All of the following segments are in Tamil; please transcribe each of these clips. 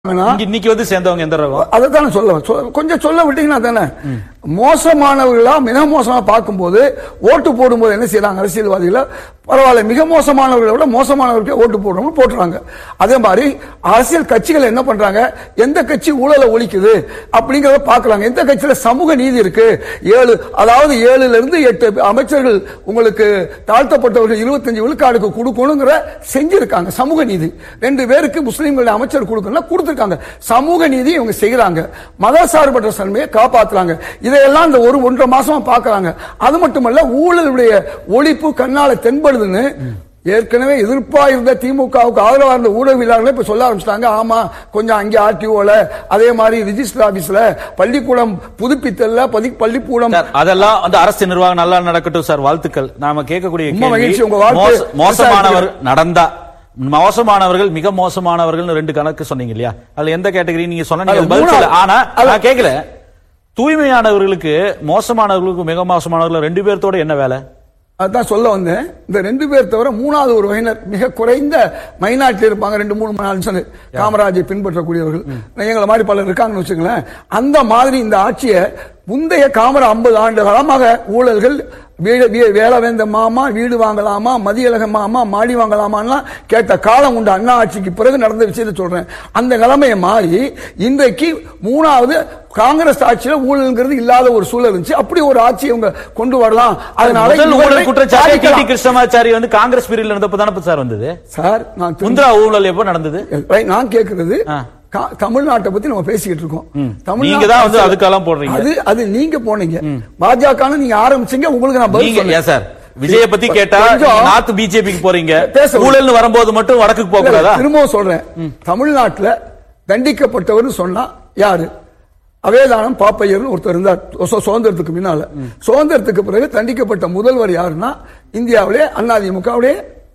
இங்க இன்னைக்கு வந்து சேர்ந்தவங்க எந்த ரகம் அதை தானே சொல்ல சொ- கொஞ்சம் சொல்ல விட்டீங்கன்னா தானே மோசமானவர்களா மிக மோசமா பார்க்கும்போது ஓட்டு போடும்போது என்ன செய்யறாங்க அரசியல்வாதிகள் பரவாயில்ல மிக மோசமானவர்களை விட மோசமானவர்களுக்கு ஓட்டு போடுறவங்க போட்டுறாங்க அதே மாதிரி அரசியல் கட்சிகள் என்ன பண்றாங்க எந்த கட்சி ஊழலை ஒழிக்குது அப்படிங்கறத பார்க்கலாங்க எந்த கட்சியில சமூக நீதி இருக்கு ஏழு அதாவது ஏழுல இருந்து எட்டு அமைச்சர்கள் உங்களுக்கு தாழ்த்தப்பட்டவர்கள் இருபத்தஞ்சு விழுக்காடுக்கு கொடுக்கணுங்கிற செஞ்சிருக்காங்க சமூக நீதி ரெண்டு பேருக்கு முஸ்லீம்களுடைய அமைச்சர் கொடுக்கணும் கொடுத்திருக்காங்க சமூக நீதி இவங்க செய்யறாங்க மத சார்பற்ற தன்மையை காப்பாத்துறாங்க இதையெல்லாம் இந்த ஒரு ஒன்றரை மாசமா பாக்குறாங்க அது மட்டுமல்ல ஊழலுடைய ஒழிப்பு கண்ணால தென்படுதுன்னு ஏற்கனவே எதிர்ப்பா இருந்த திமுகவுக்கு ஆதரவா இருந்த ஊடகவியலாளர்களே இப்ப சொல்ல ஆரம்பிச்சிட்டாங்க ஆமா கொஞ்சம் அங்கே ஆர்டிஓல அதே மாதிரி ரிஜிஸ்டர் ஆபீஸ்ல பள்ளிக்கூடம் புதுப்பித்தல்ல பதி- பள்ளிக்கூடம் சார், அதெல்லாம் வந்து அரசு நிர்வாகம் நல்லா நடக்கட்டும் சார் வாழ்த்துக்கள் நாம கேட்கக்கூடிய ரொம்ப கேள்வி, மகிழ்ச்சி, உங்க வாழ்த்து. மோச- மோசமானவர் நடந்தா மோசமானவர்கள் மிக மோசமானவர்கள் ரெண்டு கணக்கு சொன்னீங்க இல்லையா அதுல எந்த கேட்டகரி நீங்க சொன்ன அது நீங்க பதில் மூணாவது. சொல்லல. ஆனா அது- நான் கேட்கல தூய்மையானவர்களுக்கு மோசமானவர்களுக்கு மிக மோசமானவர்கள் ரெண்டு பேர்த்தோட என்ன வேலை அதான் சொல்ல வந்தேன் இந்த ரெண்டு பேர் தவிர மூணாவது ஒரு வகையினர் மிக குறைந்த மைனாரிட்டி இருப்பாங்க ரெண்டு மூணு நாலு சொல்லு காமராஜை பின்பற்றக்கூடியவர்கள் எங்களை மாதிரி பலர் இருக்காங்கன்னு வச்சுங்களேன் அந்த மாதிரி இந்த ஆட்சியை முந்தைய காமரா ஐம்பது ஆண்டு காலமாக ஊழல்கள் வீடு வீ- வேலை வேந்த மாமா வீடு வாங்கலாமா மதியழக மாமா மாடி வாங்கலாமான்லாம் கேட்ட காலம் உண்டு அண்ணா ஆட்சிக்கு பிறகு நடந்த விஷயத்தை சொல்றேன் அந்த நிலைமையை மாறி இன்றைக்கு மூணாவது காங்கிரஸ் ஆட்சியில ஊழல்ங்கிறது இல்லாத ஒரு சூழல் இருந்துச்சு அப்படி ஒரு ஆட்சி இவங்க கொண்டு வரலாம் அதனால முதல் ஊழல் இவர்களை குற்றச்சாட்டு டி பாதிக்கலாம். கிருஷ்ணமாச்சாரி வந்து காங்கிரஸ் பீரியட்ல இருந்தப்ப தானே சார் வந்தது சார் நான் திரு- முந்திரா ஊழல் எப்போ நடந்தது Right, நான் கேக்குறது ஆ. கா- தமிழ்நாட்டை பத்தி நம்ம பேசிக்கிட்டு இருக்கோம் நீங்க தான் வந்து அதுக்கெல்லாம் போடுறீங்க. அது அது நீங்க போனீங்க பாஜக நீங்க ஆரம்பிச்சீங்க உங்களுக்கு நான் பதில் நீங்க சொன்னேன். ஏன் சார் விஜய பத்தி கேட்டா கொஞ்சம் நார்த் பிஜேபிக்கு போறீங்க பேச விடு. ஊழல்னு வரும்போது மட்டும் வடக்குக்கு போக கூடாதா திரும்பவும் சொல்றேன் தமிழ்நாட்டுல தண்டிக்கப்பட்டவர் சொன்னா யாரு அவேதானம் பாப்பையர்னு ஒருத்தர் இருந்தார் சு- சுதந்திரத்துக்கு முன்னால சுதந்திரத்துக்கு பிறகு தண்டிக்கப்பட்ட முதல்வர் யாருன்னா இந்தியாவிலே அதிமுகவுடைய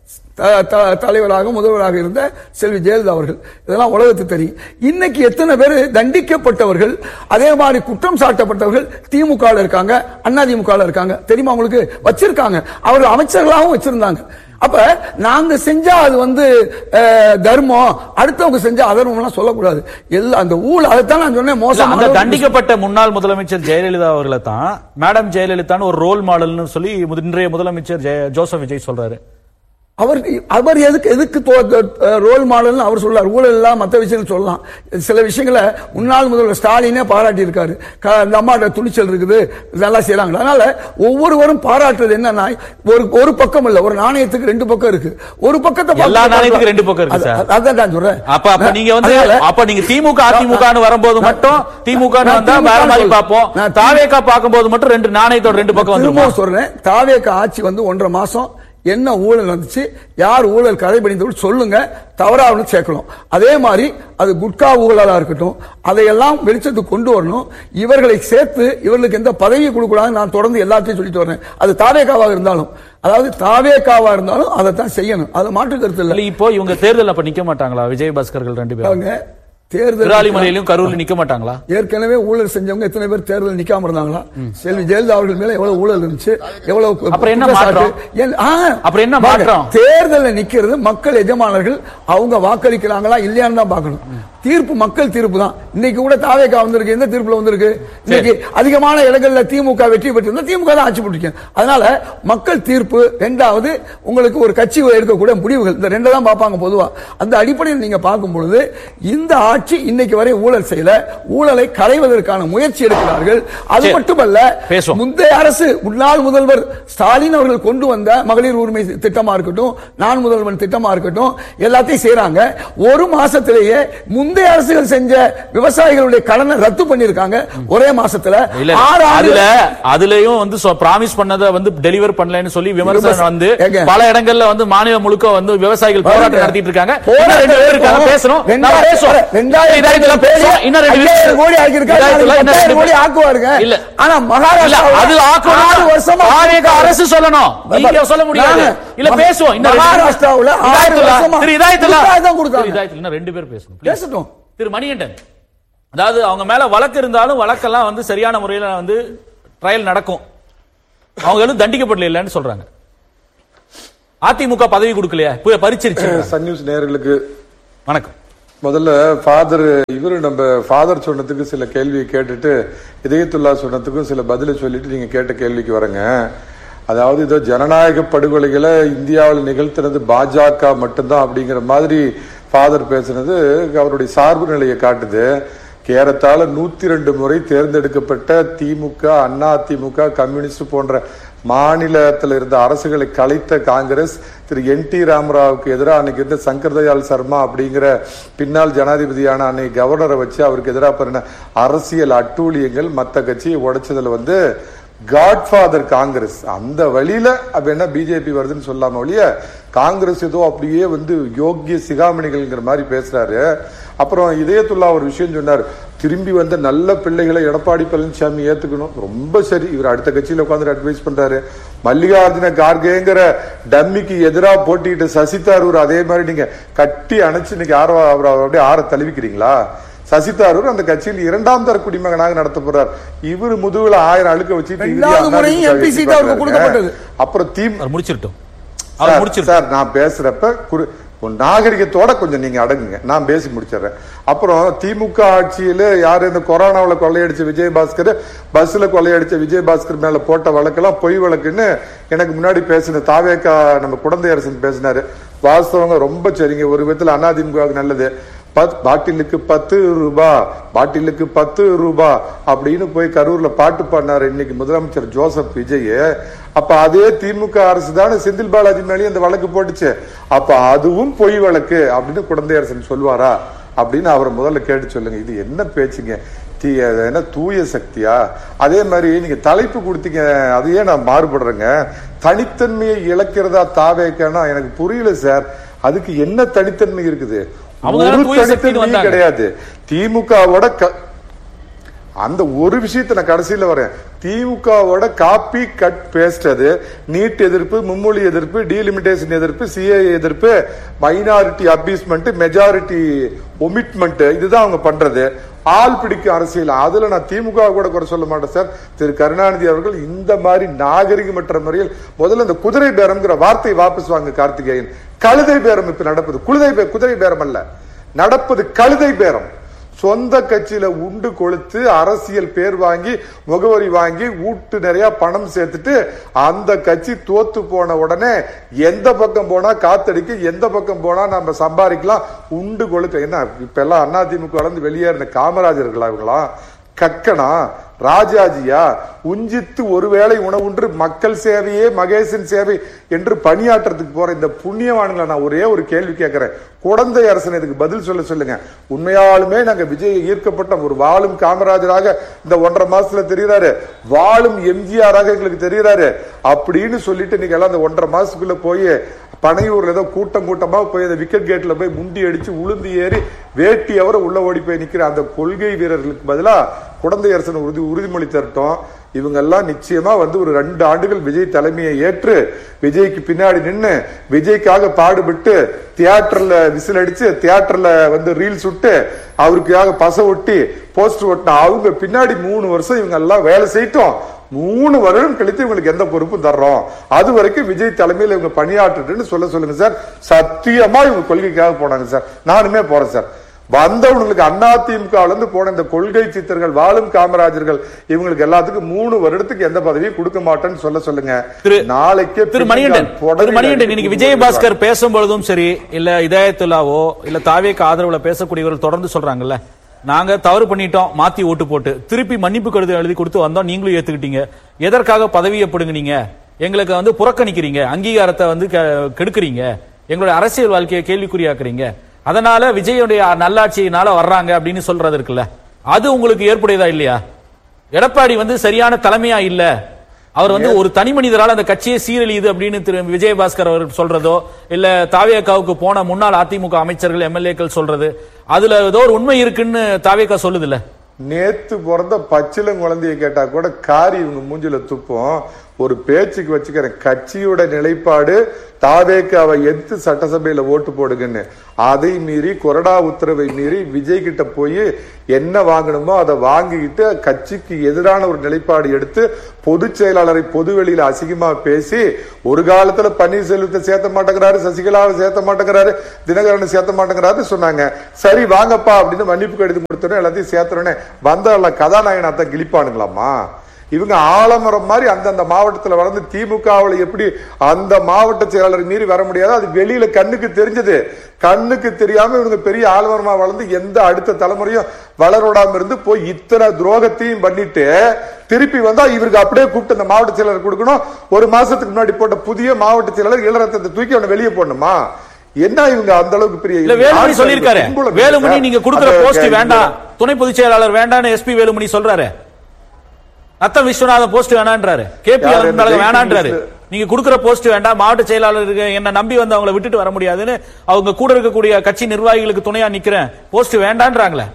த- த- தலைவராக முதல்வராக இருந்த செல்வி ஜெயலலிதா அவர்கள் இதெல்லாம் உலகத்துக்கு தெரியும் இன்னைக்கு எத்தனை பேர் தண்டிக்கப்பட்டவர்கள் அதே மாதிரி குற்றம் சாட்டப்பட்டவர்கள் திமுக ல இருக்காங்க அதிமுக ல இருக்காங்க தெரியுமா உங்களுக்கு வச்சிருக்காங்க அவர்கள் அமைச்சர்களாகவும் வச்சிருந்தாங்க அப்ப நாங்க செஞ்சா அது வந்து அஹ், தர்மம் அடுத்தவங்க செஞ்சா அதர்மம்லாம் சொல்லக்கூடாது எல்லாம் அந்த ஊழல் அதைத்தான் நான் சொன்னேன் இல்ல, மோசம் அந்த தண்டிக்கப்பட்ட முன்னாள் முதலமைச்சர் ஜெயலலிதா அவர்களை தான் மேடம் ஜெயலலிதான்னு ஒரு ரோல் மாடல்னு சொல்லி முத- இன்றைய முதலமைச்சர் ஜெய- ஜோசப் விஜய் சொல்றாரு அவர் அவர் எதுக்கு எதுக்கு ரோல் மாடல்னு அவர் சொல்றார் ஊழல் எல்லாம் மற்ற விஷயங்கள் சொல்லலாம் சில விஷயங்களை முன்னாள் முதல்வர் ஸ்டாலினே பாராட்டி இருக்காரு க- இந்த அம்மாட்ட துணிச்சல் இருக்குது நல்லா செய்றாங்க அதனால ஒவ்வொருவரும் பாராட்டுறது என்னன்னா ஒரு ஒரு பக்கம் இல்ல ஒரு நாணயத்துக்கு ரெண்டு பக்கம் இருக்கு ஒரு பக்கத்தை எல்லா பார்த்து- நாணயத்துக்கும் ரெண்டு பக்கம் இருக்கு அது- சார். அதான் நான் சொல்றேன் அப்ப அப்ப நீங்க வந்து அதனால- அப்ப நீங்க திமுக அதிமுக வரும்போது மட்டும் திமுக நான் வந்தா திமுக வேற மாதிரி சொல்ல- பார்ப்போம் நான் தாவேக்கா பார்க்கும்போது மட்டும் ரெண்டு நாணயத்தோட ரெண்டு பக்கம் வந்துருமா திரும்பவும் சொல்றேன் தாவேக ஆட்சி வந்து ஒன்றரை மாசம் என்ன ஊழல் வந்துச்சு யார் ஊழல் கடைபிடித்து சொல்லுங்க தவறா ஒன்று சேர்க்கணும் அதே மாதிரி அது குட்கா ஊழலா இருக்கட்டும் அதையெல்லாம் வெளிச்சத்துக்கு கொண்டு வரணும் இவர்களை சேர்த்து இவர்களுக்கு எந்த பதவியை கொடுக்கூடாதுன்னு நான் தொடர்ந்து எல்லாத்தையும் சொல்லிட்டு வரேன் அது தாவேகாவாக இருந்தாலும் அதாவது தாவேகாவா இருந்தாலும் அதை தான் செய்யணும் அது மாற்று கருத்து இல்லை இல்ல இப்போ இவங்க தேர்தல் அப்ப நிக்க மாட்டாங்களா விஜய் பாஸ்கர்கள் ரெண்டு பேரும் அவங்க தேர்தல் விராலிமலையிலும் கரூர்ல நிக்க மாட்டாங்களா ஏற்கனவே ஊழல் செஞ்சவங்க எத்தனை பேர் தேர்தல் நிக்காம இருந்தாங்களா செல்வி ஜெயலலிதா அவர்கள் மேல எவ்வளவு ஊழல் இருந்துச்சு எவ்வளவு அப்புறம் என்ன குற்றச்சாட்டு. மாற்றம்? ஏன்- ஆ, அப்புறம் என்ன பாருங்க, மாற்றம்? தேர்தல்ல நிக்கிறது மக்கள் எஜமானர்கள் அவங்க வாக்களிக்கிறாங்களா இல்லையான்னு தான் பார்க்கணும் தீர்ப்பு மக்கள் தீர்ப்பு தான் இன்னைக்கு கூட தாவேக்கா வந்திருக்கு எந்த தீர்ப்புல வந்திருக்கு இன்னைக்கு அதிகமான இடங்கள்ல திமுக வெற்றி பெற்றிருந்தா திமுக தான் ஆட்சி பிடிக்கும் அதனால மக்கள் தீர்ப்பு ரெண்டாவது உங்களுக்கு ஒரு கட்சி எடுக்கக்கூடிய முடிவுகள் இந்த ரெண்டு தான் பார்ப்பாங்க பொதுவா அந்த அடிப்படையில் நீங்க பார்க்கும் பொழுது இந்த ஆட்சி இன்னைக்கு வரை ஊழல் செய்யல ஊழலை களைவதற்கான முயற்சி எடுக்கிறார்கள் அது சரி. மட்டுமல்ல பேசுவோம். முந்தைய அரசு முன்னாள் முதல்வர் ஸ்டாலின் அவர்கள் கொண்டு வந்த மகளிர் உரிமை திட்டமா இருக்கட்டும் நான் முதல்வன் திட்டமா இருக்கட்டும் எல்லாத்தையும் செய்றாங்க ஒரு மாசத்திலேயே முந்தைய அரசுகள் செஞ்ச விவசாயிகளுடைய கடனை ரத்து பண்ணிருக்காங்க ஒரே மாசத்துல இல்ல ஆறு அதுல ஆண்டு அதுலயும் வந்து பிராமிஸ் பண்ணத வந்து டெலிவர் பண்ணலன்னு சொல்லி விமர்சனம் வந்து ஏங்க. பல இடங்கள்ல வந்து மாநிலம் முழுக்க வந்து விவசாயிகள் போராட்டம் பாருங்க. நடத்திட்டு இருக்காங்க போராட்டம் இன்னும் ரெண்டு பேர் இருக்காங்க நடக்கும். பேசணும் நம்ம ரெண்டாயிரம் பேசுவோம் ரெண்டாயிரம் இதாயத்துல பேசுவோம் இன்னும் ரெண்டு பேர் ஐயாயிரம் கோடி ஆக்கியிருக்காரு. இதாயத்துல நாளைக்கு இன்னும் ரெண்டு பத்தாயிரம் கோடி பேர் ஆக்குவாருங்க. இல்ல ஆனா இல்ல மகாராஷ்டிராவுல அது ஆக்கணும் ஆறு வருஷமா தாவேக அரசு சொல்லணும் நீங்க சொல்ல முடியாது நாங்க இல்ல மகா- பேசுவோம் இன்னும் ரெண்டு பேர். மகாராஷ்டிராவுல ஆறு இதாயத்துல, வருஷமா திரு இதாயத்துல இதுக்காக தான் கொடுத்தாங்க. திரு இதாயத்துல இன்னும் ரெண்டு பேர் பேசணும் please. பேசட்டும் திரு மணிகண்டன் அதாவது அவங்க மேல வழக்கு இருந்தாலும் வழக்கெல்லாம் வந்து சரியான முறையில வந்து ட்ரையல் நடக்கும் அவங்க எதுவும் தண்டிக்கப்படல இல்லைன்னு சொல்றாங்க அதிமுக பதவி கொடுக்கலையா போய் பறிச்சிருச்சு சன் நியூஸ் நேயர்களுக்கு வணக்கம் முதல்ல ஃபாதர் இவரு நம்ம ஃபாதர் சொன்னதுக்கு சில கேள்வியை கேட்டுட்டு இதயத்துல்லா சொன்னதுக்கும் சில பதிலை சொல்லிட்டு நீங்க கேட்ட கேள்விக்கு வரேங்க அதாவது இதோ ஜனநாயக படுகொலைகளை இந்தியாவில் நிகழ்த்தினது பாஜக மட்டும்தான் அப்படிங்கிற மாதிரி ஃபாதர் பேசுனது அவருடைய சார்பு நிலையை காட்டுது ஏறத்தாழ நூத்தி ரெண்டு முறை தேர்ந்தெடுக்கப்பட்ட திமுக அண்ணா திமுக கம்யூனிஸ்ட் போன்ற மாநிலத்தில் இருந்த அரசுகளை கலைத்த காங்கிரஸ் திரு என் டி ராமராவுக்கு எதிராக அன்னைக்கு இருந்த சங்கர் தயாள் சர்மா அப்படிங்கிற பின்னால் ஜனாதிபதியான அன்னை கவர்னரை வச்சு அவருக்கு எதிராக பண்ண அரசியல் அட்டூழியங்கள் மற்ற கட்சியை உடைச்சதுல வந்து காட்ஃபாதர் காங்கிரஸ் அந்த வழியில அப்ப என்ன பிஜேபி வருதுன்னு சொல்லாம ஒழிய காங்கிரஸ் ஏதோ அப்படியே வந்து யோக்கிய சிகாமணிகள்ங்கிற மாதிரி பேசுறாரு அப்புறம் இதயத்துல்லா ஒரு விஷயம் சொன்னார் திரும்பி வந்த நல்ல பிள்ளைகளை எடப்பாடி பழனிசாமி ஏத்துக்கணும் ரொம்ப சரி இவர் அடுத்த கட்சியில உட்காந்து அட்வைஸ் பண்றாரு மல்லிகார்ஜுன கார்கேங்கிற டம்மிக்கு எதிராக போட்டிட்டு சசி தரூர் அதே மாதிரி நீங்க கட்டி அணைச்சு இன்னைக்கு ஆர்வ அவர் அப்படியே ஆற தழுவிக்கிறீங்களா சசி தரூர் அந்த கட்சியில் இரண்டாம் தர குடிமகனாக நடத்த போறார் இவர் முதுகுல ஆயிரம் அழுக்க வச்சு ரெண்டாவது முறையும் MP சீட் அவருக்கு கொடுக்கப்பட்டது. அப்புறம் தீம் அவர் முடிச்சிருட்டோம் அவர் சார், முடிச்சிருட்டோம் சார் நான் பேசுறப்ப குறு- ஒரு நாகரிகத்தோட கொஞ்சம் நீங்க அடங்குங்க நான் பேசி முடிச்சிடுறேன் அப்புறம் திமுக ஆட்சியில யாரு இந்த கொரோனாவுல கொள்ளையடிச்ச விஜயபாஸ்கர் பஸ்ல கொள்ளையடிச்ச விஜயபாஸ்கர் மேல போட்ட வழக்கெல்லாம் பொய் வழக்குன்னு எனக்கு முன்னாடி பேசின தாவேக்கா நம்ம குழந்தை அரசன் பேசினாரு வாஸ்தவங்க ரொம்ப சரிங்க ஒரு விதத்துல அதிமுக நல்லது பத்- பாட்டிலுக்கு பத்து ரூபா பாட்டிலுக்கு பத்து ரூபா அப்படின்னு போய் கரூர்ல பாட்டு பாடினாரு இன்னைக்கு முதலமைச்சர் ஜோசப் விஜய் அப்ப அதே திமுக அரசு தானே செந்தில் பாலாஜி மேலேயும் அந்த வழக்கு போட்டுச்சு அப்ப அதுவும் பொய் வழக்கு அப்படின்னு குழந்தையரசன் சொல்வாரா அப்படின்னு அவரை முதல்ல கேட்டு சொல்லுங்க இது என்ன பேச்சுங்க தீ அது என்ன தூய சக்தியா அதே மாதிரி நீங்க தலைப்பு கொடுத்தீங்க அதையே நான் மாறுபடுறேங்க தனித்தன்மையை இழக்கிறதா தாவேக்கானா எனக்கு புரியல சார் அதுக்கு என்ன தனித்தன்மை இருக்குது அவங்க ஒரு தானே தூய சக்தின்னு தனித்தன்மையும் வந்தாங்க. கிடையாது திமுகவோட க- அந்த ஒரு விஷயத்தை நான் கடைசியில வரேன் திமுகவோட காப்பி கட் பேஸ்ட் அது நீட் எதிர்ப்பு மும்மொழி எதிர்ப்பு டீலிமிட்டேஷன் எதிர்ப்பு சிஏ எதிர்ப்பு மைனாரிட்டி அபியூஸ்மெண்ட் மெஜாரிட்டி ஒமிட்மெண்ட் இதுதான் அவங்க பண்றது ஆள் பிடிக்கும் அரசியல் அதுல நான் திமுக கூட குறை சொல்ல மாட்டேன் சார் திரு கருணாநிதி அவர்கள் இந்த மாதிரி நாகரிகமற்ற முறையில் முதல்ல இந்த குதிரை பேரம்ங்கிற வார்த்தையை வாபஸ் வாங்க கார்த்திகேயன் கழுதை பேரம் இப்ப நடப்பது குதிரை பே- குதிரை பேரம் அல்ல நடப்பது கழுதை பேரம் சொந்த கட்சியில உண்டு கொளுத்து அரசியல் பேர் வாங்கி முகவரி வாங்கி வீட்டு நிறைய பணம் சேர்த்துட்டு அந்த கட்சி தோத்து போன உடனே எந்த பக்கம் போனா காத்தடிக்கு எந்த பக்கம் போனா நம்ம சம்பாதிக்கலாம் உண்டு கொளுக்க என்ன இப்ப எல்லாம் அதிமுக இருந்து வெளியேறின காமராஜர்களா இவங்களாம் கக்கனா ராஜாஜியா உஞ்சித்து ஒருவேளை உணவுன்று மக்கள் சேவையே மகேசன் சேவை என்று பணியாற்றத்துக்கு போற இந்த புண்ணியவான்களை நான் ஒரே ஒரு கேள்வி கேட்கிறேன் குழந்தை அரசன் இதுக்கு பதில் சொல்ல சொல்லுங்க உண்மையாலுமே நாங்க விஜய் ஈர்க்கப்பட்ட ஒரு வாழும் காமராஜராக இந்த ஒன்றரை மாசத்துல தெரிகிறாரு வாழும் எம்ஜிஆராக எங்களுக்கு தெரிகிறாரு அப்படின்னு சொல்லிட்டு நீங்க எல்லாம் அந்த ஒன்றரை மாசத்துக்குள்ள போய் பனையூர்ல ஏதோ கூட்டம் கூட்டமா போய் அந்த விக்கெட் கேட்ல போய் முண்டி அடிச்சு உளுந்து ஏறி வேட்டி அவரை உள்ள ஓடி போய் நிக்கிற அந்த கொள்கை வீரர்களுக்கு பதிலா குழந்தை அரசன் உறுதி உறுதிமொழி தரட்டும் இவங்க எல்லாம் நிச்சயமா வந்து ஒரு ரெண்டு ஆண்டுகள் விஜய் தலைமையை ஏற்று விஜய்க்கு பின்னாடி நின்னு விஜய்க்காக பாடுபட்டு தியேட்டர்ல விசில் அடிச்சு தியேட்டர்ல வந்து ரீல்ஸ் விட்டு அவருக்காக பச ஒட்டி போஸ்டர் ஒட்டின அவங்க பின்னாடி மூணு வருஷம் இவங்க எல்லாம் வேலை செய்யட்டும் மூணு வருடம் கழித்து இவங்களுக்கு எந்த பொறுப்பும் தர்றோம் அது வரைக்கும் விஜய் தலைமையில் இவங்க பணியாற்றுன்னு சொல்ல சொல்லுங்க சார் சத்தியமா இவங்க கொள்கைக்காக போனாங்க சார் நானுமே போறேன் சார் வந்தவங்களுக்கு அதிமுக இருந்து போன இந்த கொள்கை சித்தர்கள் வாழும் காமராஜர்கள் இவங்களுக்கு எல்லாத்துக்கும் மூணு வருடத்துக்கு எந்த பதவியும் கொடுக்க மாட்டேன்னு சொல்ல சொல்லுங்க திரு நாளைக்கே திரு மணிகண்டன் திரு மணிகண்டன் இன்னைக்கு விஜயபாஸ்கர் பேசும்பொழுதும் சரி இல்ல இதயத்துல்லாவோ இல்ல தாவேக்கு ஆதரவுல பேசக்கூடியவர்கள் தொடர்ந்து சொல்றாங்கல்ல நாங்க தவறு பண்ணிட்டோம் மாத்தி ஓட்டு போட்டு திருப்பி மன்னிப்பு கடிதம் எழுதி கொடுத்து வந்தோம் நீங்களும் ஏத்துக்கிட்டீங்க எதற்காக பதவியை பிடுங்குனீங்க எங்களுக்கு வந்து புறக்கணிக்கிறீங்க அங்கீகாரத்தை வந்து கெ- கெடுக்குறீங்க எங்களுடைய அரசியல் வாழ்க்கையை கேள்விக்குறியாக்குறீங்க அதனால விஜயுடைய நல்லாட்சியினால வர்றாங்க அப்படின்னு சொல்றது இருக்குல்ல அது உங்களுக்கு ஏற்புடையதா இல்லையா எடப்பாடி வந்து சரியான தலைமையா இல்ல அவர் வந்து ஒரு தனி மனிதரால் அந்த கட்சியை சீரழியுது அப்படின்னு திரு விஜயபாஸ்கர் அவர் சொல்றதோ இல்ல தாவேக்காவுக்கு போன முன்னாள் அதிமுக அமைச்சர்கள் எம்எல்ஏக்கள் சொல்றது அதுல ஏதோ ஒரு உண்மை இருக்குன்னு தாவேக்கா சொல்லுது இல்ல நேத்து பிறந்த பச்சிலம் குழந்தைய கேட்டா கூட காரி இவங்க மூஞ்சில துப்போம் ஒரு பேச்சுக்கு வச்சுக்கிறேன் கட்சியோட நிலைப்பாடு தாவேக்காவை எதிர்த்து சட்டசபையில ஓட்டு போடுங்கன்னு அதை மீறி கொறடா உத்தரவை மீறி விஜய் கிட்ட போய் என்ன வாங்கணுமோ அதை வாங்கிக்கிட்டு கட்சிக்கு எதிரான ஒரு நிலைப்பாடு எடுத்து பொதுச் செயலாளரை பொதுவெளியில அசிங்கமா பேசி ஒரு காலத்துல பன்னீர்செல்வத்தை சேர்த்த மாட்டேங்கிறாரு சசிகலாவை சேர்த்த மாட்டேங்கிறாரு தினகரனை சேர்த்த மாட்டேங்கிறாரு சொன்னாங்க சரி வாங்கப்பா அப்படின்னு மன்னிப்பு கடிதம் கொடுத்தோன்னே எல்லாத்தையும் சேர்த்தோடனே வந்த கதாநாயகனாத்தான் கிழிப்பானுங்களாமா இவங்க ஆலமரம் மாதிரி அந்தந்த மாவட்டத்துல வளர்ந்து திமுகவில் எப்படி அந்த மாவட்ட செயலாளர் மீறி வர முடியாது அது வெளியில கண்ணுக்கு தெரிஞ்சது கண்ணுக்கு தெரியாம இவங்க பெரிய ஆலமரமா வளர்ந்து எந்த அடுத்த தலைமுறையும் வளரோடாம இருந்து போய் இத்தனை துரோகத்தையும் பண்ணிட்டு திருப்பி வந்தா இவருக்கு அப்படியே கூப்பிட்டு அந்த மாவட்ட செயலாளர் கொடுக்கணும் ஒரு மாசத்துக்கு முன்னாடி போட்ட புதிய மாவட்ட செயலாளர் இளரத்தத்தை தூக்கி அவனை வெளியே போடணுமா என்ன இவங்க அந்த அளவுக்கு பெரிய இல்ல வேலுமணி சொல்லியிருக்காரு பின்புலம் வேலுமணி சார். நீங்க கொடுக்கிற அந்த போஸ்ட் க- வேண்டாம் துணை பொதுச் செயலாளர் வேண்டாம்னு எஸ்பி வேலுமணி சொல்றாரு நத்த விஸ்வநாதன் போஸ்ட் வேணான்றாரு கேபி யாரு? அன்பழகன் இந்த வேணான்றாரு ஜெயிக்கும் நீங்க கொடுக்கிற போஸ்ட் வேண்டாம் மாவட்ட செயலாளருக்கு என்ன நம்பி வந்து அவங்கள விட்டுட்டு வர முடியாதுன்னு அவங்க கூட இருக்கக்கூடிய கட்சி நிர்வாகிகளுக்கு துணையா நிக்கிறேன் போஸ்ட் வேண்டான்றாங்களே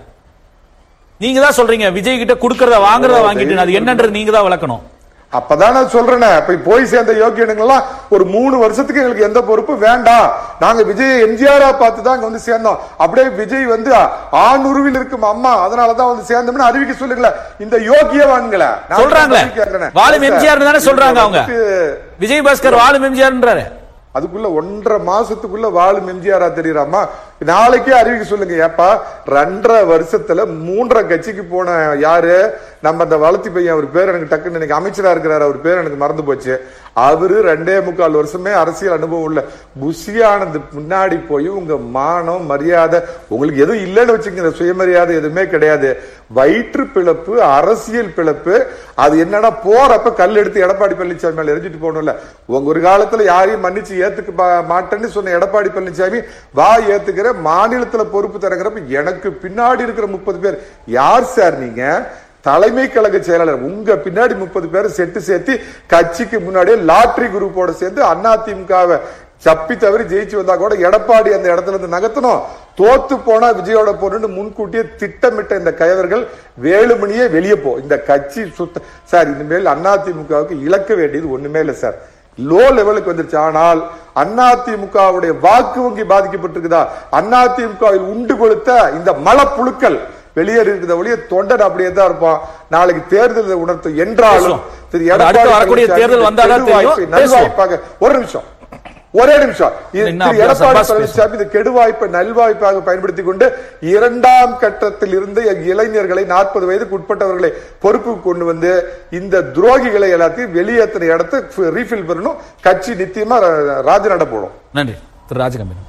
நீங்க தான் சொல்றீங்க விஜய் கிட்ட கொடுக்கறத வாங்குறத வாங்கிட்டு அது என்னன்றது நீங்க தான் விளக்கணும் அப்பதான் நான் சொல்றேனே இப்ப போய் சேர்ந்த யோக்கியனுங்கெல்லாம் ஒரு மூணு வருஷத்துக்கு எங்களுக்கு எந்த பொறுப்பு வேண்டாம் நாங்க விஜய் எம்ஜிஆரா பார்த்து தான் இங்க வந்து சேர்ந்தோம் அப்படியே விஜய் வந்து ஆணுருவில் இருக்கும் அம்மா அதனாலதான் வந்து சேர்ந்தோம்னு அறிவிக்க சொல்லுங்களேன் இந்த யோக்கியவான்களை நான் சொல்றாங்களே அறிவிக்க கேட்கிறேன். வாலும் சார், எம்ஜிஆர் தானே சொல்றாங்க அவங்க வந்துட்டு விஜய் பாஸ்கர் வாலும் எம்ஜிஆர்ன்றாரு அதுக்குள்ள ஒன்றரை மாசத்துக்குள்ள வாழும் எம்ஜிஆரா தெரியுறாமா நாளைக்கே அறிவிக்க சொல்லுங்க ஏப்பா ரெண்டரை வருஷத்துல மூன்றரை கட்சிக்கு போன யாரு நம்ம அந்த வளர்த்தி பையன் அவர் பேர் எனக்கு டக்குன்னு இன்னைக்கு அமைச்சரா இருக்கிறாரு அவர் பேர் எனக்கு மறந்து போச்சு அவரு ரெண்டே முக்கால் வருஷமே அரசியல் அனுபவம் உள்ள புஷியானது முன்னாடி போய் உங்க மானம் மரியாதை உங்களுக்கு எதுவும் இல்லைன்னு வச்சுக்கோங்க சுயமரியாதை எதுவுமே கிடையாது வயிற்று பிளப்பு அரசியல் பிளப்பு அது என்னன்னா போறப்ப கல் எடுத்து எடப்பாடி பழனிசாமி மேல எரிஞ்சிட்டு போகணும்ல உங்க ஒரு காலத்துல யாரையும் மன்னிச்சு ஏத்துக்க பா- மாட்டேன்னு சொன்ன எடப்பாடி பழனிசாமி வா ஏத்துக்கிற மாநிலத்துல பொறுப்பு தரங்கிறப்ப எனக்கு பின்னாடி இருக்கிற முப்பது பேர் யார் சார் நீங்க தலைமை கழக செயலாளர் உங்க பின்னாடி முப்பது பேரை செட்டு சேர்த்து கட்சிக்கு முன்னாடியே லாட்ரி குரூப்போட சேர்ந்து அதிமுகவை சப்பி தவறி ஜெயிச்சு வந்தா கூட எடப்பாடி அந்த இடத்துல இருந்து நகர்த்தணும் தோத்து போனா விஜயோட பொண்ணு முன்கூட்டியே திட்டமிட்ட இந்த கயவர்கள் வேலுமணியே வெளியே போ இந்த கட்சி சுத்த சார் இனிமேல் அதிமுகவுக்கு இழக்க வேண்டியது ஒண்ணுமே இல்லை சார் லோ லெவலுக்கு வந்துருச்சு ஆனால் அதிமுகவுடைய வாக்கு வங்கி பாதிக்கப்பட்டிருக்குதா அதிமுகவில் உண்டு கொடுத்த இந்த மலப்புழுக்கள் வெளியேறி இருக்கிற ஒழிய தொண்டன் அப்படியே தான் இருப்பான் நாளைக்கு தேர்தல் உணர்த்தும் என்றாலும் திரு அது அடுத்து எடப்பாடி வரக்கூடிய பழனிசாமி தேர்தல் வந்தாதான் கெடு வாய்ப்பை, தெரியும். நல்வாய்ப்பாக ஒரு நிமிஷம் ஒரே நிமிஷம் இது இன்னும் திரு அபிலாஷ் எடப்பாடி அப்பாஸ் பழனிசாமி இந்த கெடுவாய்ப்பை நல்வாய்ப்பாக பயன்படுத்திக் கொண்டு இரண்டாம் கட்டத்தில் இருந்து இளைஞர்களை நாற்பது வயதுக்கு உட்பட்டவர்களை பொறுப்புக்கு கொண்டு வந்து இந்த துரோகிகளை எல்லாத்தையும் வெளியேற்றின இடத்தை ரீஃபில் பண்ணணும் கட்சி நிச்சயமா ரா- ராஜநட போடும் நன்றி திரு ராஜகம்பீரன்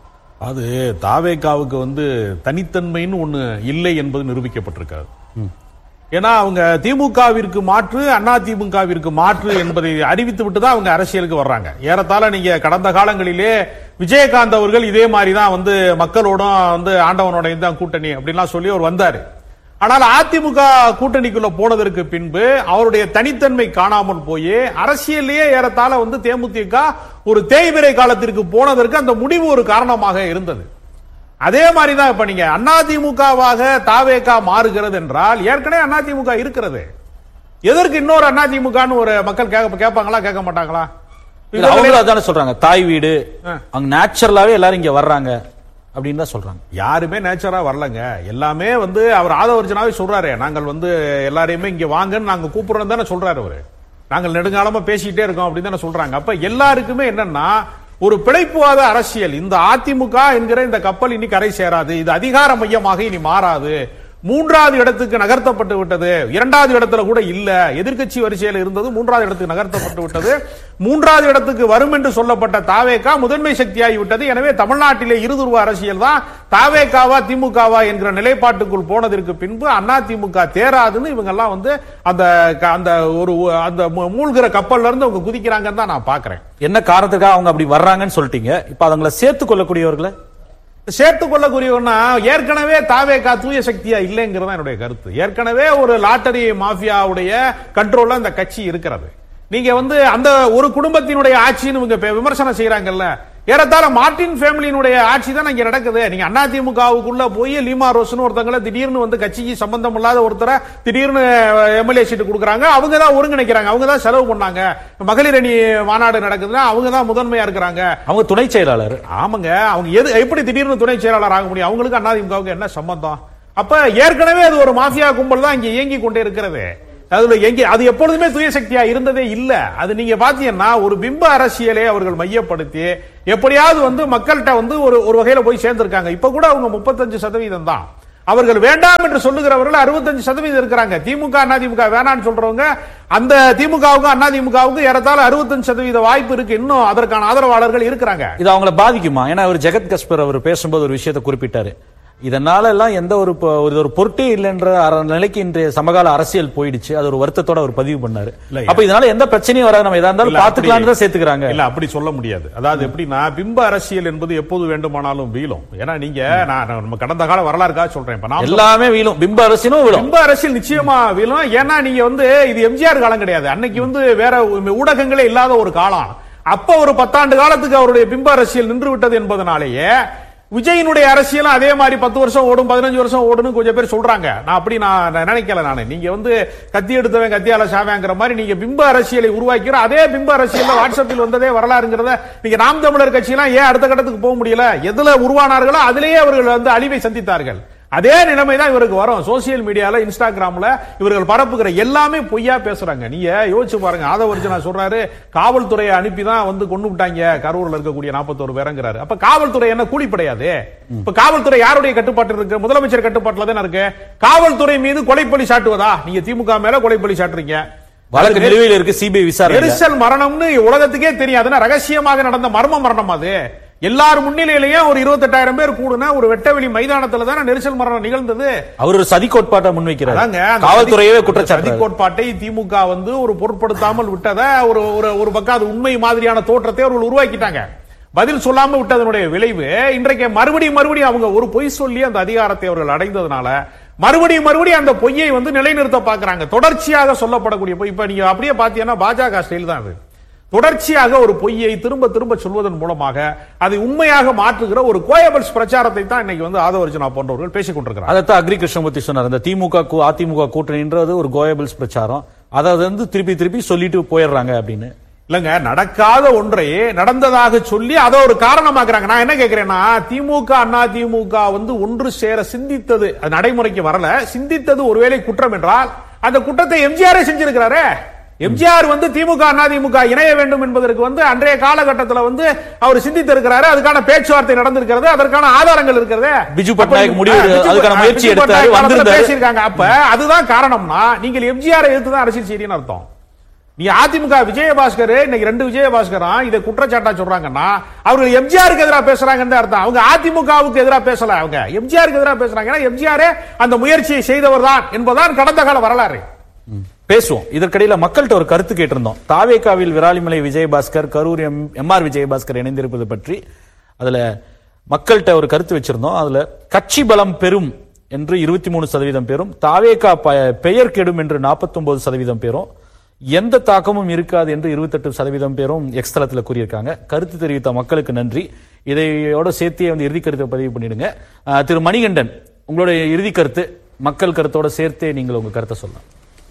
அது தாவேகாவுக்கு வந்து தனித்தன்மைன்னு ஒண்ணு இல்லை என்பது நிரூபிக்கப்பட்டிருக்காது ஏன்னா அவங்க திமுகவிற்கு மாற்று அண்ணா திமுகவிற்கு மாற்று என்பதை அறிவித்து விட்டு தான் அவங்க அரசியலுக்கு வர்றாங்க ஏறத்தாழ நீங்க கடந்த காலங்களிலே விஜயகாந்த் அவர்கள் இதே மாதிரி தான் வந்து மக்களோடும் வந்து ஆண்டவனோட தான் கூட்டணி அப்படின்லாம் சொல்லி அவர் வந்தாரு ஆனால் அதிமுக கூட்டணிக்குள்ள போனதற்கு பின்பு அவருடைய தனித்தன்மை காணாமல் போய் அரசியல்லையே ஏறத்தாழ வந்து தேமுதிக ஒரு தேய்பிரை காலத்திற்கு போனதற்கு அந்த முடிவு ஒரு காரணமாக இருந்தது அதே மாதிரி தான் இப்ப நீங்க அதிமுகவாக தாவேகா மாறுகிறது என்றால் ஏற்கனவே அதிமுக இருக்கிறது எதற்கு இன்னொரு அதிமுகன்னு ஒரு மக்கள் கேட்க கேட்பாங்களா கேட்க மாட்டாங்களா இல்ல அவங்களும் அதானே சொல்றாங்க தாய் வீடு அங்க நேச்சுரலாவே எல்லாரும் இங்க வர்றாங்க அப்படின்னு தான் சொல்றாங்க யாருமே நேச்சரா வரலங்க எல்லாமே வந்து அவர் ஆதவர்ஜனாவே சொல்றாரு நாங்கள் வந்து எல்லாரையுமே இங்க வாங்கன்னு நாங்க கூப்பிடுறோம் தானே சொல்றாரு அவரு நாங்கள் நெடுங்காலமா பேசிக்கிட்டே இருக்கோம் அப்படின்னு தானே சொல்றாங்க அப்ப எல்லாருக்குமே என்னன்னா ஒரு பிழைப்புவாத அரசியல் இந்த அதிமுக என்கிற இந்த கப்பல் இனி கரை சேராது இது அதிகார மையமாக இனி மாறாது மூன்றாவது இடத்துக்கு நகர்த்தப்பட்டு விட்டது இரண்டாவது இடத்துல கூட இல்ல எதிர்க்கட்சி வரிசையில் இருந்தது மூன்றாவது இடத்துக்கு நகர்த்தப்பட்டு விட்டது மூன்றாவது இடத்துக்கு வரும் என்று சொல்லப்பட்ட தாவேகா முதன்மை சக்தியாகி விட்டது எனவே தமிழ்நாட்டிலே இருதுருவ அரசியல் தான் தாவேகாவா திமுகவா என்கிற நிலைப்பாட்டுக்குள் போனதற்கு பின்பு அண்ணா திமுக தேராதுன்னு இவங்க எல்லாம் வந்து அந்த க- அந்த ஒரு அந்த மூ- மூழ்கிற கப்பல்ல இருந்து அவங்க குதிக்கிறாங்கன்னு தான் நான் பாக்குறேன் என்ன காரணத்துக்காக அவங்க அப்படி வர்றாங்கன்னு சொல்லிட்டீங்க இப்ப அவங்கள சேர்த்து கொள்ளக்கூடியவர்களை சேர்த்துக் கொள்ளக்கூடியவன்னா ஏற்கனவே தாவேகா தூய சக்தியா இல்லைங்கிறது தான் என்னுடைய கருத்து ஏற்கனவே ஒரு லாட்டரி மாஃபியாவுடைய கண்ட்ரோல்ல அந்த கட்சி இருக்கிறது நீங்க வந்து அந்த ஒரு குடும்பத்தினுடைய ஆட்சின்னு இவங்க இப்ப விமர்சனம் செய்யறாங்கல்ல ஏறத்தாழ மார்டின் ஃபேமிலியினுடைய ஆட்சி தான் இங்க நடக்குது நீங்க அதிமுகவுக்குள்ள போய் லீமா ரோஸ்னு ஒருத்தங்களை திடீர்னு வந்து கட்சிக்கு சம்பந்தம் இல்லாத ஒருத்தரை திடீர்னு எம்எல்ஏ சீட்டு கொடுக்குறாங்க அவங்க தான் ஒருங்கிணைக்கிறாங்க அவங்க தான் செலவு பண்ணாங்க மகளிர் அணி மாநாடு நடக்குதுன்னா அவங்க தான் முதன்மையா இருக்கிறாங்க அவங்க துணை செயலாளர் ஆமாங்க அவங்க எது எப்படி திடீர்னு துணை செயலாளர் ஆக முடியும் அவங்களுக்கு அதிமுகவுக்கு என்ன சம்பந்தம் அப்ப ஏற்கனவே அது ஒரு மாஃபியா கும்பல் தான் இங்க இயங்கி கொண்டே இருக்கிறது அதுல எங்க அது எப்பொழுதுமே துயசக்தியா இருந்ததே இல்ல அது நீங்க பாத்தீங்கன்னா ஒரு பிம்ப அரசியலை அவர்கள் மையப்படுத்தி எப்படியாவது வந்து மக்கள்கிட்ட வந்து ஒரு ஒரு வகையில போய் சேர்ந்திருக்காங்க இப்ப கூட அவங்க முப்பத்தஞ்சு சதவீதம் தான் அவர்கள் வேண்டாம் என்று சொல்லுகிறவர்கள் அறுபத்தஞ்சு சதவீதம் இருக்கிறாங்க திமுக அதிமுக வேணாம்னு சொல்றவங்க அந்த திமுகவுக்கும் அதிமுகவுக்கும் ஏறத்தாழ அறுபத்தஞ்சு சதவீத வாய்ப்பு இருக்கு இன்னும் அதற்கான ஆதரவாளர்கள் இருக்கிறாங்க இது அவங்கள பாதிக்குமா ஏன்னா அவர் ஜெகத் கஸ்பர் அவர் பேசும்போது ஒரு விஷயத்தை குறிப்பிட்டாரு இதனால எல்லாம் எந்த ஒரு பொ- ஒரு ஒரு பொருட்டே இல்லைன்ற அர- நிலைக்கு இன்றைய சமகால அரசியல் போயிடுச்சு அது ஒரு வருத்தத்தோட அவர் பதிவு பண்ணாரு இல்ல, அப்ப இதனால எந்த பிரச்சனையும் வராது நம்ம எதா இருந்தாலும் இல்ல, பாத்துக்கலாம்னு தான் அப்படி- சேர்த்துக்கிறாங்க இல்ல அப்படி சொல்ல முடியாது அதாவது எப்படின்னா பிம்ப அரசியல் என்பது எப்போது வேண்டுமானாலும் வீழும் ஏன்னா நீங்க நான் நான் நம்ம கடந்த கால வரலாறுக்காக சொல்றேன் இப்ப நான் எல்லாமே வீழும் பிம்ப அரசியலும் வீழும் பிம்ப அரசியல் நிச்சயமா வீழும் ஏன்னா நீங்க வந்து இது எம்ஜிஆர் காலம் கிடையாது அன்னைக்கு வந்து வேற ஊடகங்களே இல்லாத ஒரு காலம் அப்ப ஒரு பத்தாண்டு காலத்துக்கு அவருடைய பிம்ப அரசியல் நின்று விட்டது என்பதனாலேயே விஜயினுடைய அரசியலும் அதே மாதிரி பத்து வருஷம் ஓடும் பதினஞ்சு வருஷம் ஓடுன்னு கொஞ்சம் பேர் சொல்றாங்க நான் அப்படி நான் நான் நினைக்கல நானு நீங்க வந்து கத்தி எடுத்தவன் கத்தியால சாவேங்கிற மாதிரி நீங்க பிம்ப அரசியலை உருவாக்கிற அதே பிம்ப அரசியல் வாட்ஸ்அப்பில் வந்ததே வரலாறுங்கிறத நீங்க நாம் தமிழர் கட்சியெல்லாம் ஏன் அடுத்த கட்டத்துக்கு போக முடியல எதுல உருவானார்களோ அதிலேயே அவர்கள் வந்து அழிவை சந்தித்தார்கள் அதே நிலைமை தான் இவருக்கு வரும் சோசியல் மீடியால இன்ஸ்டாகிராம்ல இவர்கள் பரப்புகிற எல்லாமே பொய்யா பேசுறாங்க நீங்க யோசிச்சு பாருங்க ஆதவர்ஜனா சொல்றாரு காவல்துறையை அனுப்பி தான் வந்து கொண்டு விட்டாங்க கரூர்ல இருக்கக்கூடிய 41 பேருங்கிறாரு அப்ப காவல்துறை என்ன கூலிப்படையாது இப்ப காவல்துறை யாருடைய கட்டுப்பாட்டில் இருக்கு முதலமைச்சர் கட்டுப்பாட்டுல தானே இருக்கு காவல்துறை மீது கொலைப்பழி சாட்டுவதா நீங்க திமுக மேல கொலைப்பழி சாட்டுறீங்க வழக்கு நிலுவையில் இருக்கு சிபிஐ விசாரணை நெரிசல் மரணம்னு உலகத்துக்கே தெரியும் அதுனா ரகசியமாக நடந்த மர்ம மரணம் அது எல்லார் முன்னிலையிலேயே ஒரு இருபத்தெட்டாயிரம் பேர் கூடுன ஒரு வெட்டவெளி மைதானத்துல தானே நெரிசல் மரணம் நிகழ்ந்தது அவர் ஒரு சதி கோட்பாட்டை முன்வைக்கிறார் அதாங்க, அந்த காவல்துறையவே சதி- குற்றச்சாட்டு சதி கோட்பாட்டை திமுக வந்து ஒரு பொருட்படுத்தாமல் விட்டத ஒரு ஒரு ஒரு பக்கம் அது உண்மை மாதிரியான தோற்றத்தை அவர்கள் உருவாக்கிட்டாங்க பதில் சொல்லாம விட்டதனுடைய விளைவு இன்றைக்கு மறுபடியும் மறுபடியும் அவங்க ஒரு பொய் சொல்லி அந்த அதிகாரத்தை அவர்கள் அடைந்ததுனால மறுபடியும் மறுபடியும் அந்த பொய்யை வந்து நிலைநிறுத்த பாக்குறாங்க தொடர்ச்சியாக சொல்லப்படக்கூடிய பொய் இப்ப நீங்க அப்படியே பாத்தீங்கன்னா பாஜக ஸ்டைல் தான் அது தொடர்ச்சியாக ஒரு பொய்யை திரும்ப திரும்ப சொல்வதன் மூலமாக அதை உண்மையாக மாற்றுகிற ஒரு கோயபல்ஸ் பிரச்சாரத்தை தான் இன்னைக்கு வந்து ஆதவர்ஜனா போன்றவர்கள் பேசிக் கொண்டிருக்கிறார் அதைத்தான் அக்ரி கிருஷ்ணமூர்த்தி சொன்னார் இந்த திமுக கு- அதிமுக கூட்டணின்றது ஒரு கோயபிள்ஸ் பிரச்சாரம் அதை வந்து திருப்பி திருப்பி சொல்லிட்டு போயிடுறாங்க அப்படின்னு இல்லங்க நடக்காத ஒன்றை நடந்ததாக சொல்லி அதை ஒரு காரணமாக்குறாங்க நான் என்ன கேக்குறேன்னா திமுக அண்ணா திமுக வந்து ஒன்று சேர சிந்தித்தது அது நடைமுறைக்கு வரல சிந்தித்தது ஒருவேளை குற்றம் என்றால் அந்த குற்றத்தை எம்ஜிஆரே செஞ்சிருக்கிறாரே எம்ஜிஆர் வந்து திமுக அண்ணா திமுக இணைய வேண்டும் என்பதற்கு வந்து அன்றைய காலகட்டத்தில் வந்து அவர் சிந்தித்திருக்கிறாரு அதுக்கான பேச்சுவார்த்தை நடந்திருக்கிறது அதற்கான ஆதாரங்கள் இருக்கிறது பிஜு பட்நாயக் முடிவு அப்ப பிஜு- அதுக்கான ஆ, முயற்சி பிஜு எடுத்தாரு, பட்நாயக் காலத்துல வந்திருந்தாரு. பேசியிருக்காங்க அப்ப அதுதான் காரணம்னா நீங்கள் எம்ஜிஆர் எதிர்த்து தான் அரசியல் செய்றீங்கன்னு அர்த்தம் நீ அதிமுக விஜயபாஸ்கர் இன்னைக்கு ரெண்டு விஜயபாஸ்கரும் இதை குற்றச்சாட்டா சொல்றாங்கன்னா அவர்கள் எம்ஜிஆருக்கு எதிராக பேசுறாங்கன்னு அர்த்தம் அவங்க அதிமுகவுக்கு எதிராக பேசல அவங்க எம்ஜிஆருக்கு எதிராக பேசுறாங்க ஏன்னா எம்ஜிஆர் அந்த முயற்சியை செய்தவர் தான் என்பதுதான் கடந்த கால வரலாறு பேசுவோம் இதற்கிடையில மக்கள்கிட்ட ஒரு கருத்து கேட்டிருந்தோம் தாவேகாவில் விராலிமலை விஜயபாஸ்கர் கரூர் எம் எம்ஆர் விஜயபாஸ்கர் இணைந்திருப்பது பற்றி அதுல மக்கள்கிட்ட ஒரு கருத்து வச்சிருந்தோம் அதுல கட்சி பலம் பெறும் என்று இருபத்தி மூணு சதவீதம் பேரும் தாவேகா ப- பெயர் கெடும் என்று 49% சதவீதம் பேரும் எந்த தாக்கமும் இருக்காது என்று 28% சதவீதம் பேரும் எக்ஸ் தளத்துல கூறியிருக்காங்க கருத்து தெரிவித்த மக்களுக்கு நன்றி இதையோட சேர்த்தே வந்து இறுதி கருத்தை பதிவு பண்ணிடுங்க அஹ், திரு மணிகண்டன் உங்களுடைய இறுதி கருத்து மக்கள் கருத்தோட சேர்த்தே நீங்கள் உங்க கருத்தை சொல்லலாம்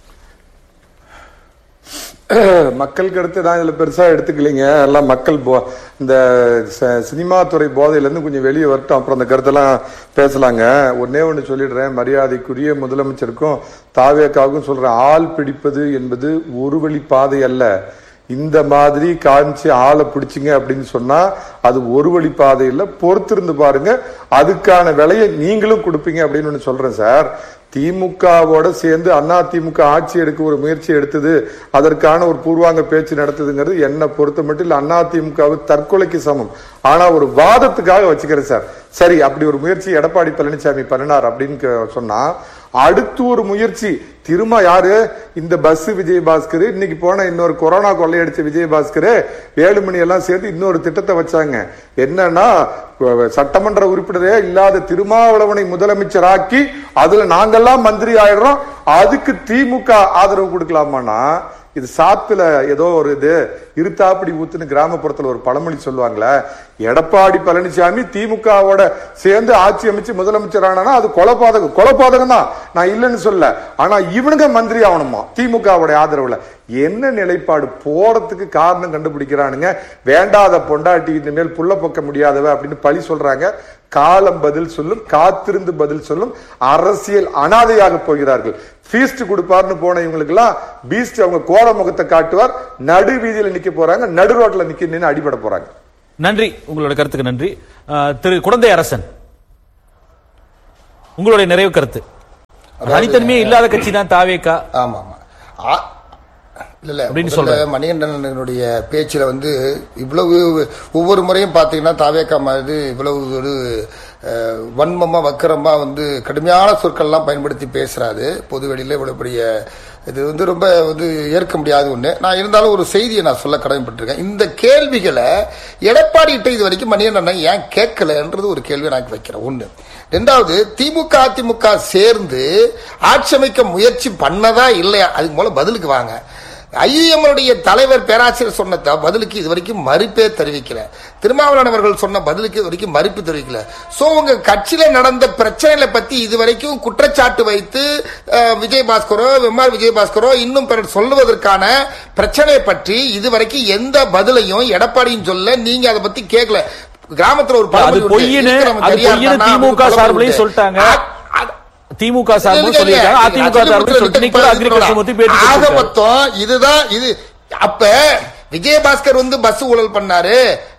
மக்களுக்கு அடுத்து நான் இதுல பெருசா எடுத்துக்கலைங்க எல்லாம் மக்கள் போ இந்த ச- சினிமா துறை போதையில இருந்து கொஞ்சம் வெளியே வரட்டும் அப்புறம் அந்த கருத்தெல்லாம் பேசலாங்க ஒன்னே ஒண்ணு சொல்லிடுறேன் மரியாதைக்குரிய முதலமைச்சருக்கும் தாவேக்காவுக்கும் சொல்றேன் ஆள் பிடிப்பது என்பது ஒரு வழி பாதை அல்ல இந்த மாதிரி காமிச்சு ஆளை பிடிச்சிங்க அப்படின்னு சொன்னா அது ஒரு வழி பாதை இல்ல பொறுத்திருந்து பாருங்க அதுக்கான விலையை நீங்களும் கொடுப்பீங்க அப்படின்னு ஒண்ணு சொல்றேன் சார் திமுகவோட சேர்ந்து அண்ணா திமுக ஆட்சி எடுக்க ஒரு முயற்சி எடுத்தது அதற்கான ஒரு பூர்வாங்க பேச்சு நடத்துதுங்கிறது என்னை பொறுத்த மட்டும் இல்ல அண்ணா திமுக தற்கொலைக்கு சமம் ஆனா ஒரு வாதத்துக்காக வச்சுக்கிறேன் சார் சரி அப்படி ஒரு முயற்சி எடப்பாடி பழனிசாமி பண்ணினார் அப்படின்னு கே- சொன்னா அடுத்து ஒரு முயற்சி திரும்ப யாரு இந்த பஸ் விஜயபாஸ்கர் இன்னைக்கு போன இன்னொரு கொரோனா கொள்ளையடிச்ச விஜயபாஸ்கர் ஏழு மணி எல்லாம் சேர்த்து இன்னொரு திட்டத்தை வச்சாங்க என்னன்னா அஹ், சட்டமன்ற உறுப்பினரே இல்லாத திருமாவளவனை முதலமைச்சராக்கி அதுல நாங்கெல்லாம் மந்திரி ஆயிடுறோம் அதுக்கு திமுக ஆதரவு கொடுக்கலாமான்னா இது சாத்துல ஏதோ ஒரு இது இருத்தாப்படி ஊத்துன்னு கிராமப்புறத்துல ஒரு பழமொழி சொல்லுவாங்களே எடப்பாடி பழனிசாமி திமுகவோட சேர்ந்து ஆட்சி அமைச்சு முதலமைச்சர் ஆனா அது கொலபாதகம் கொலபாதகம் தான் நான் இல்லைன்னு சொல்ல ஆனா இவனுங்க மந்திரி ஆகணுமா திமுகவோட ஆதரவுல என்ன நிலைப்பாடு போறதுக்கு காரணம் கண்டுபிடிக்கிறானுங்க வேண்டாத பொண்டாட்டி இனிமேல் புள்ள பொக்க முடியாதவ அப்படின்னு பழி சொல்றாங்க காலம் பதில் சொல்லும் காத்திருந்து பதில் சொல்லும் அரசியல் அனாதையாக போகிறார்கள் ஃபீஸ்ட் கொடுப்பார்னு போன இவங்களுக்கு எல்லாம் பீஸ்ட் அவங்க கோர முகத்தை காட்டுவார் நடு வீதியில நிக்க போறாங்க நடு ரோட்ல நிக்க நின்னு அடிபட போறாங்க நன்றி உங்களோட கருத்துக்கு நன்றி அஹ், திரு குழந்தை அரசன் உங்களுடைய நிறைவு கருத்து தனித்தன்மையே இல்லாத கட்சி தான் தாவேக்கா ஆமா ஆமா ஆ- இல்ல இல்ல அப்படின்னு முதல்ல மணிகண்டனுடைய பேச்சுல வந்து இவ்வளவு ஒவ்வொரு முறையும் பாத்தீங்கன்னா தாவேக்கா மாதிரி இவ்வளவு ஒரு அஹ், வன்மமா வக்கரமா வந்து கடுமையான சொற்கள்லாம் பயன்படுத்தி பேசுறாரு பொது வெளியில இவ்வளவு பெரிய இது வந்து ரொம்ப வந்து ஏற்க முடியாத ஒண்ணு நான் இருந்தாலும் ஒரு செய்தியை நான் சொல்ல கடமைப்பட்டிருக்கேன் இந்த கேள்விகளை எடப்பாடி கிட்ட இது வரைக்கும் மணிகண்டன் ஏன் கேட்கலன்றது ஒரு கேள்வியை நான் வைக்கிறேன் ஒண்ணு ரெண்டாவது திமுக அதிமுக சேர்ந்து ஆட்சி அமைக்க முயற்சி பண்ணதா இல்லையா அதுக்கு மூலம் பதிலுக்கு வாங்க ஐஎம்னுடைய தலைவர் பேராசிரியர் சொன்ன த- பதிலுக்கு இது வரைக்கும் மறுப்பே தெரிவிக்கல திருமாவளவன் அவர்கள் சொன்ன பதிலுக்கு இது வரைக்கும் மறுப்பு தெரிவிக்கல சோ உங்க கட்சியில நடந்த பிரச்சனைகளை பத்தி இது வரைக்கும் குற்றச்சாட்டு வைத்து அஹ், விஜயபாஸ்கரோ எம்ஆர் விஜயபாஸ்கரோ இன்னும் பிறர் சொல்லுவதற்கான பிரச்சனையை பற்றி இதுவரைக்கும் எந்த பதிலையும் எடப்பாடியும் சொல்ல நீங்க அதை பத்தி கேட்கல கிராமத்துல ஒரு அது பழமொழி உண்டு. பொய்ன்னு இருக்கிறவன் அது தெரியாதவனா பொய்ன்னு அப்படின்னு திமுக பழமொழி சார்பிலையும் உண்டு. சொல்லிட்டாங்க அ- அ- திமுக சார்பு இல்ல, இல்ல, சொல்லியிருக்காங்க இல்ல. அதிமுக அச்சடி சார்பு முத்திரை சொல்லி இன்னைக்கு கூட அக்ரிகல்ச்சர் பத்தி பேட்டி ஆக கொடுத்திருக்காரு. மொத்தம் இதுதான் இது அப்ப விஜயபாஸ்கர் வந்து பஸ் ஊழல் பண்ணாரு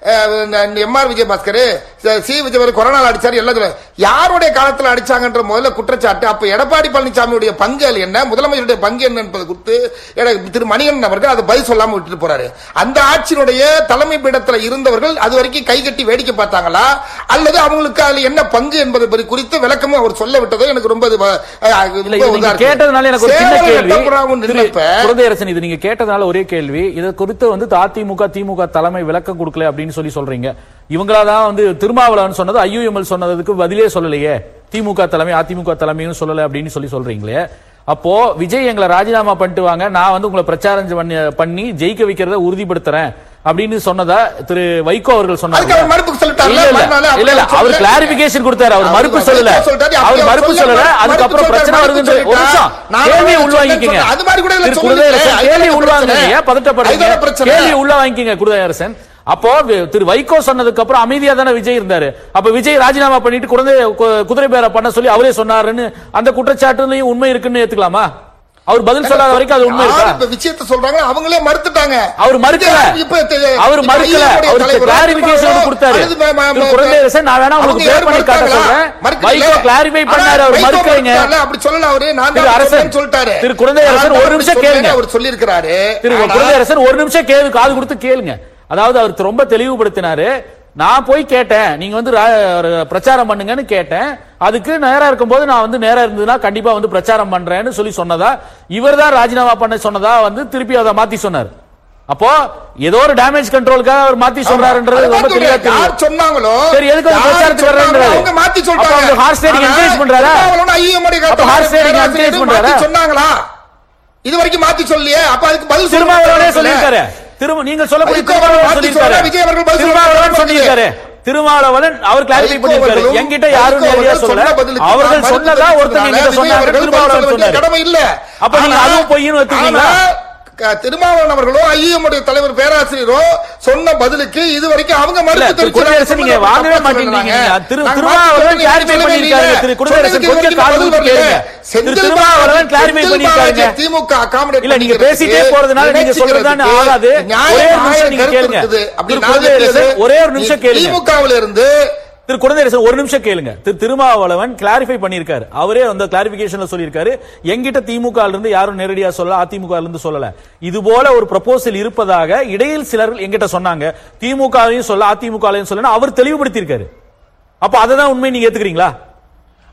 M R Vijayabaskar C Vijay corona அடிச்சாரு எல்லாம் சொல்ல- யாருடைய காலத்துல அடிச்சாங்கன்ற முதல்ல குற்றச்சாட்டு அப்ப எடப்பாடி பழனிசாமியுடைய பங்கு அதுல என்ன முதலமைச்சருடைய பங்கு என்ன என்பது குறித்து எட- திரு மணிகண்டன் அவர்கள் அதை பதில் சொல்லாம விட்டுட்டு போறாரு அந்த ஆட்சியினுடைய தலைமை பீடத்துல இருந்தவர்கள் அது வரைக்கும் கைகட்டி வேடிக்கை பார்த்தாங்களா அல்லது அவங்களுக்கு அதுல என்ன பங்கு என்பது பற்றி குறித்து விளக்கமும் அவர் சொல்ல விட்டதோ எனக்கு ரொம்ப இது, அஹ், இல்ல ரொம்ப இது நீங்க இதா இருக்கு. கேட்டதுனால எனக்கு ஒரு சின்ன சேவல் கேள்வி வெட்டப்புறாவும் திரு நின்னப்ப குழந்தையரசன் இது நீங்க கேட்டதுனால ஒரே கேள்வி இதை குறித்து வந்து அதிமுக திமுக தலைமை விளக்கம் கொடுக்கல அப்படின்னு சொல்லி சொல்றீங்க இவங்களா தான் வந்து திருமாவளவன் சொன்னது ஐயுஎம்எல் சொன்னதுக்கு பதிலே சொல்லலையே திமுக தலைமை அதிமுக தலைமையும் சொல்லல அப்படின்னு சொல்லி சொல்றீங்களே அப்போ விஜய் எங்களை ராஜினாமா பண்ணிட்டு வாங்க நான் வந்து உங்களை பிரச்சாரம் பண்ணி- பண்ணி ஜெயிக்க வைக்கிறத உறுதிப்படுத்துறேன் அப்படின்னு சொன்னதா திரு வைகோ அவர்கள் சொன்னாங்க அதுக்கு அவர் மறுப்பு சொல்லிட்டார்ல, இல்ல, இல்ல, மறுநாள் அப்படி இல்ல, இல்ல, அவர் சொல்லல. கிளாரிபிகேஷன் கொடுத்தாரு அவர் அவர் மறுப்பு வைகோ சொல்லல சொல்லிட்டாரு, அவர் அப்படி மறுப்பு அவர் சொல்லல சொல்லல, அதுக்கப்புறம் மறுப்பு பிரச்சனை சொல்லிட்டாரு, வருதுன்ற ஒரு மறுப்பு நிமிஷம் சொல்லிட்டாரு. கேள்வி நான் உள்வாங்கிக்கங்க அது மாதிரி கூட இதுல திரு சொல்லுங்க. குருதேவரசன் அதுதானே கேள்வி உள்வாங்குங்க பிரச்சனை. ஏன் பதட்டப்படுறீங்க அதுதானே பிரச்சனை. கேள்வி உள்ள வாங்கிக்கங்க குருதேவரசன் அப்போ வி- திரு வைகோ சொன்னதுக்கு அப்புறம் அமைதியா தானே விஜய் இருந்தாரு அப்ப விஜய் ராஜினாமா பண்ணிட்டு குழந்தை கு- குதிரை பேர பண்ண சொல்லி அவரே சொன்னாருன்னு அந்த குற்றச்சாட்டுலயும் உண்மை இருக்குன்னு ஏத்துக்கலாமா அவர் பதில் சொல்லாத வரைக்கும் அது உண்மை இருக்கா யார் இப்ப விஷயத்தை சொல்றாங்க அவங்களே மறுத்துட்டாங்க அவர் மறுக்கல இப்ப தெ- அவர் இப்ப மறுக்கல ஐயாவுடைய அவருக்கு தலைவர் கிளாரிபிகேஷன் ராஜ்குமாரோ, கொடுத்தாரு அல்லது ம- ம- திரு ம- குழந்தையரசன் நான் வேணா அவங்க உங்களுக்கு யாரும் ப்ளே பண்ணி காட்ட மறுத்தாங்களா? சொல்றேன் மறுக்கல. வைகோ கிளாரிஃபை ஆனா பண்ணாரு அவர் வைகோ மறுக்கலைங்க மறுத்தாருல, அப்படி சொல்லல அவரு நான் திரு தான் அரசன், சொன்னேன்னு சொல்லிட்டாரு திரு குழந்தையரசன் நான் ஒரு தான் நிமிஷம் அப்படி கேளுங்க. சொன்னேன்னு அவர் சொல்லியிருக்கிறாரு திரு ஆனா- குழந்தையரசன் ஒரு நிமிஷம் கேள்வி காது கொடுத்து கேளுங்க அதாவது அவர் ரொம்ப தெளிவுபடுத்தினாரு நான் போய் கேட்டேன் நீங்க வந்து ரா- ஒரு பிரச்சாரம் பண்ணுங்கன்னு கேட்டேன் அதுக்கு நேரா இருக்கும்போது நான் வந்து நேரா இருந்ததுன்னா கண்டிப்பா வந்து பிரச்சாரம் பண்றேன்னு சொல்லி சொன்னதா இவர் தான் ராஜினாமா பண்ண சொன்னதா வந்து திருப்பி அதை மாத்தி சொன்னார் அப்போ ஏதோ ஒரு டேமேஜ் கண்ட்ரோலுக்காக அவர் மாத்தி சொல்றாருன்றது அதுதான் ரொம்ப தெளிவா சொல்றேன். தெரியும் யார் சொன்னாங்களோ சரி, எதுக்கு அவர் யார் பிரச்சாரத்துக்கு சொன்னாங்களோ, வர்றாரு? அவங்க மாத்தி அப்ப சொல்றாங்க அவங்க horse trading ஆனா, encourage பண்றாரா? திருமாவளவன் ஐயமுடைய அப்ப horse trading பேராசிரியர் encourage மாத்தி பண்றாரா? சொன்னாங்களா இது வரைக்கும் மாத்தி சொல்லலையே அப்ப அதுக்கு பதில் திருமாவளவனே சொல்லுங்க. சொல்லியிருக்காரு திரும்ப நீங்க சொல்லக்கூடிய வைகோ திருமாவளவன் மாத்தி சொல்லியிருக்காரு சொல்றா, விஜய் அவர்கள் பதில் திருமாவளவன் சொல்றாரு. சொல்லியிருக்காரு திருமாவளவன் அவர் கிளாரிஃபை வைகோ பண்ணிருக்காரு அவர்களும் என்கிட்ட யாரும் வைகோ நேரடியா அவர்கள் சொல்லல சொன்ன பதிலுக்கு அவர்கள் நான் சொன்னதா மறுப்பு ஒருத்தர் என்கிட்ட விஜய் சொன்னாங்க அவர்கள் பதில் சொல்ல திருமாவளவன் வேண்டிய சொன்னாரு கடமை இல்ல அப்ப நீங்க ஆனா- அதுவும் பொய்ன்னு ஒத்துக்கிறீங்களா? ஆனா, க- திருமாவளவன் அவர்களோ ஐஎம்முடைய தலைவர் பேராசிரியரோ சொன்ன பதிலுக்கு இது வரைக்கும் அவங்க இல்ல, மறுப்பு திரு குடியரசு நீங்க வாங்கவே மாட்டேங்கிறீங்க திரு திருமாவளவன் கிளாரிஃபை பண்ணிருக்காரு திரு குடியரசு கொஞ்சம் காது கொடுத்து கேளுங்க திரு திருமாவளவன் கிளாரிஃபை பண்ணிருக்காங்க திமுக accommodate இல்ல நீங்க பண்ணிக்கிறதுக்கு, பேசிட்டே போறதுனால நீங்க சொல்றதுதான் ஆகாது நியாயம், ஒரே ஒரு நிமிஷம் நியாயம் நீங்க கருத்து கேளுங்க இருக்குது. அப்படி திரு நான் குழந்தையரசு கேட்கிறது, ஒரே ஒரு நிமிஷம் கேளுங்க திமுகவில இருந்து திரு குழந்தையரசன் ஒரு நிமிஷம் கேளுங்க திரு திருமாவளவன் கிளாரிஃபை பண்ணிருக்காரு அவரே அந்த கிளாரிபிகேஷன்ல சொல்லியிருக்காரு எங்கிட்ட திமுக ல இருந்து யாரும் நேரடியா சொல்லல அதிமுக ல இருந்து சொல்லல இது போல ஒரு ப்ரொபோசல் இருப்பதாக இடையில் சிலர் எங்கிட்ட சொன்னாங்க திமுகவையும் சொல்ல அதிமுக லையும் சொல்லல அவர் தெளிவுபடுத்தி இருக்காரு அப்ப அததான் உண்மை நீங்க ஏத்துக்கிறீங்களா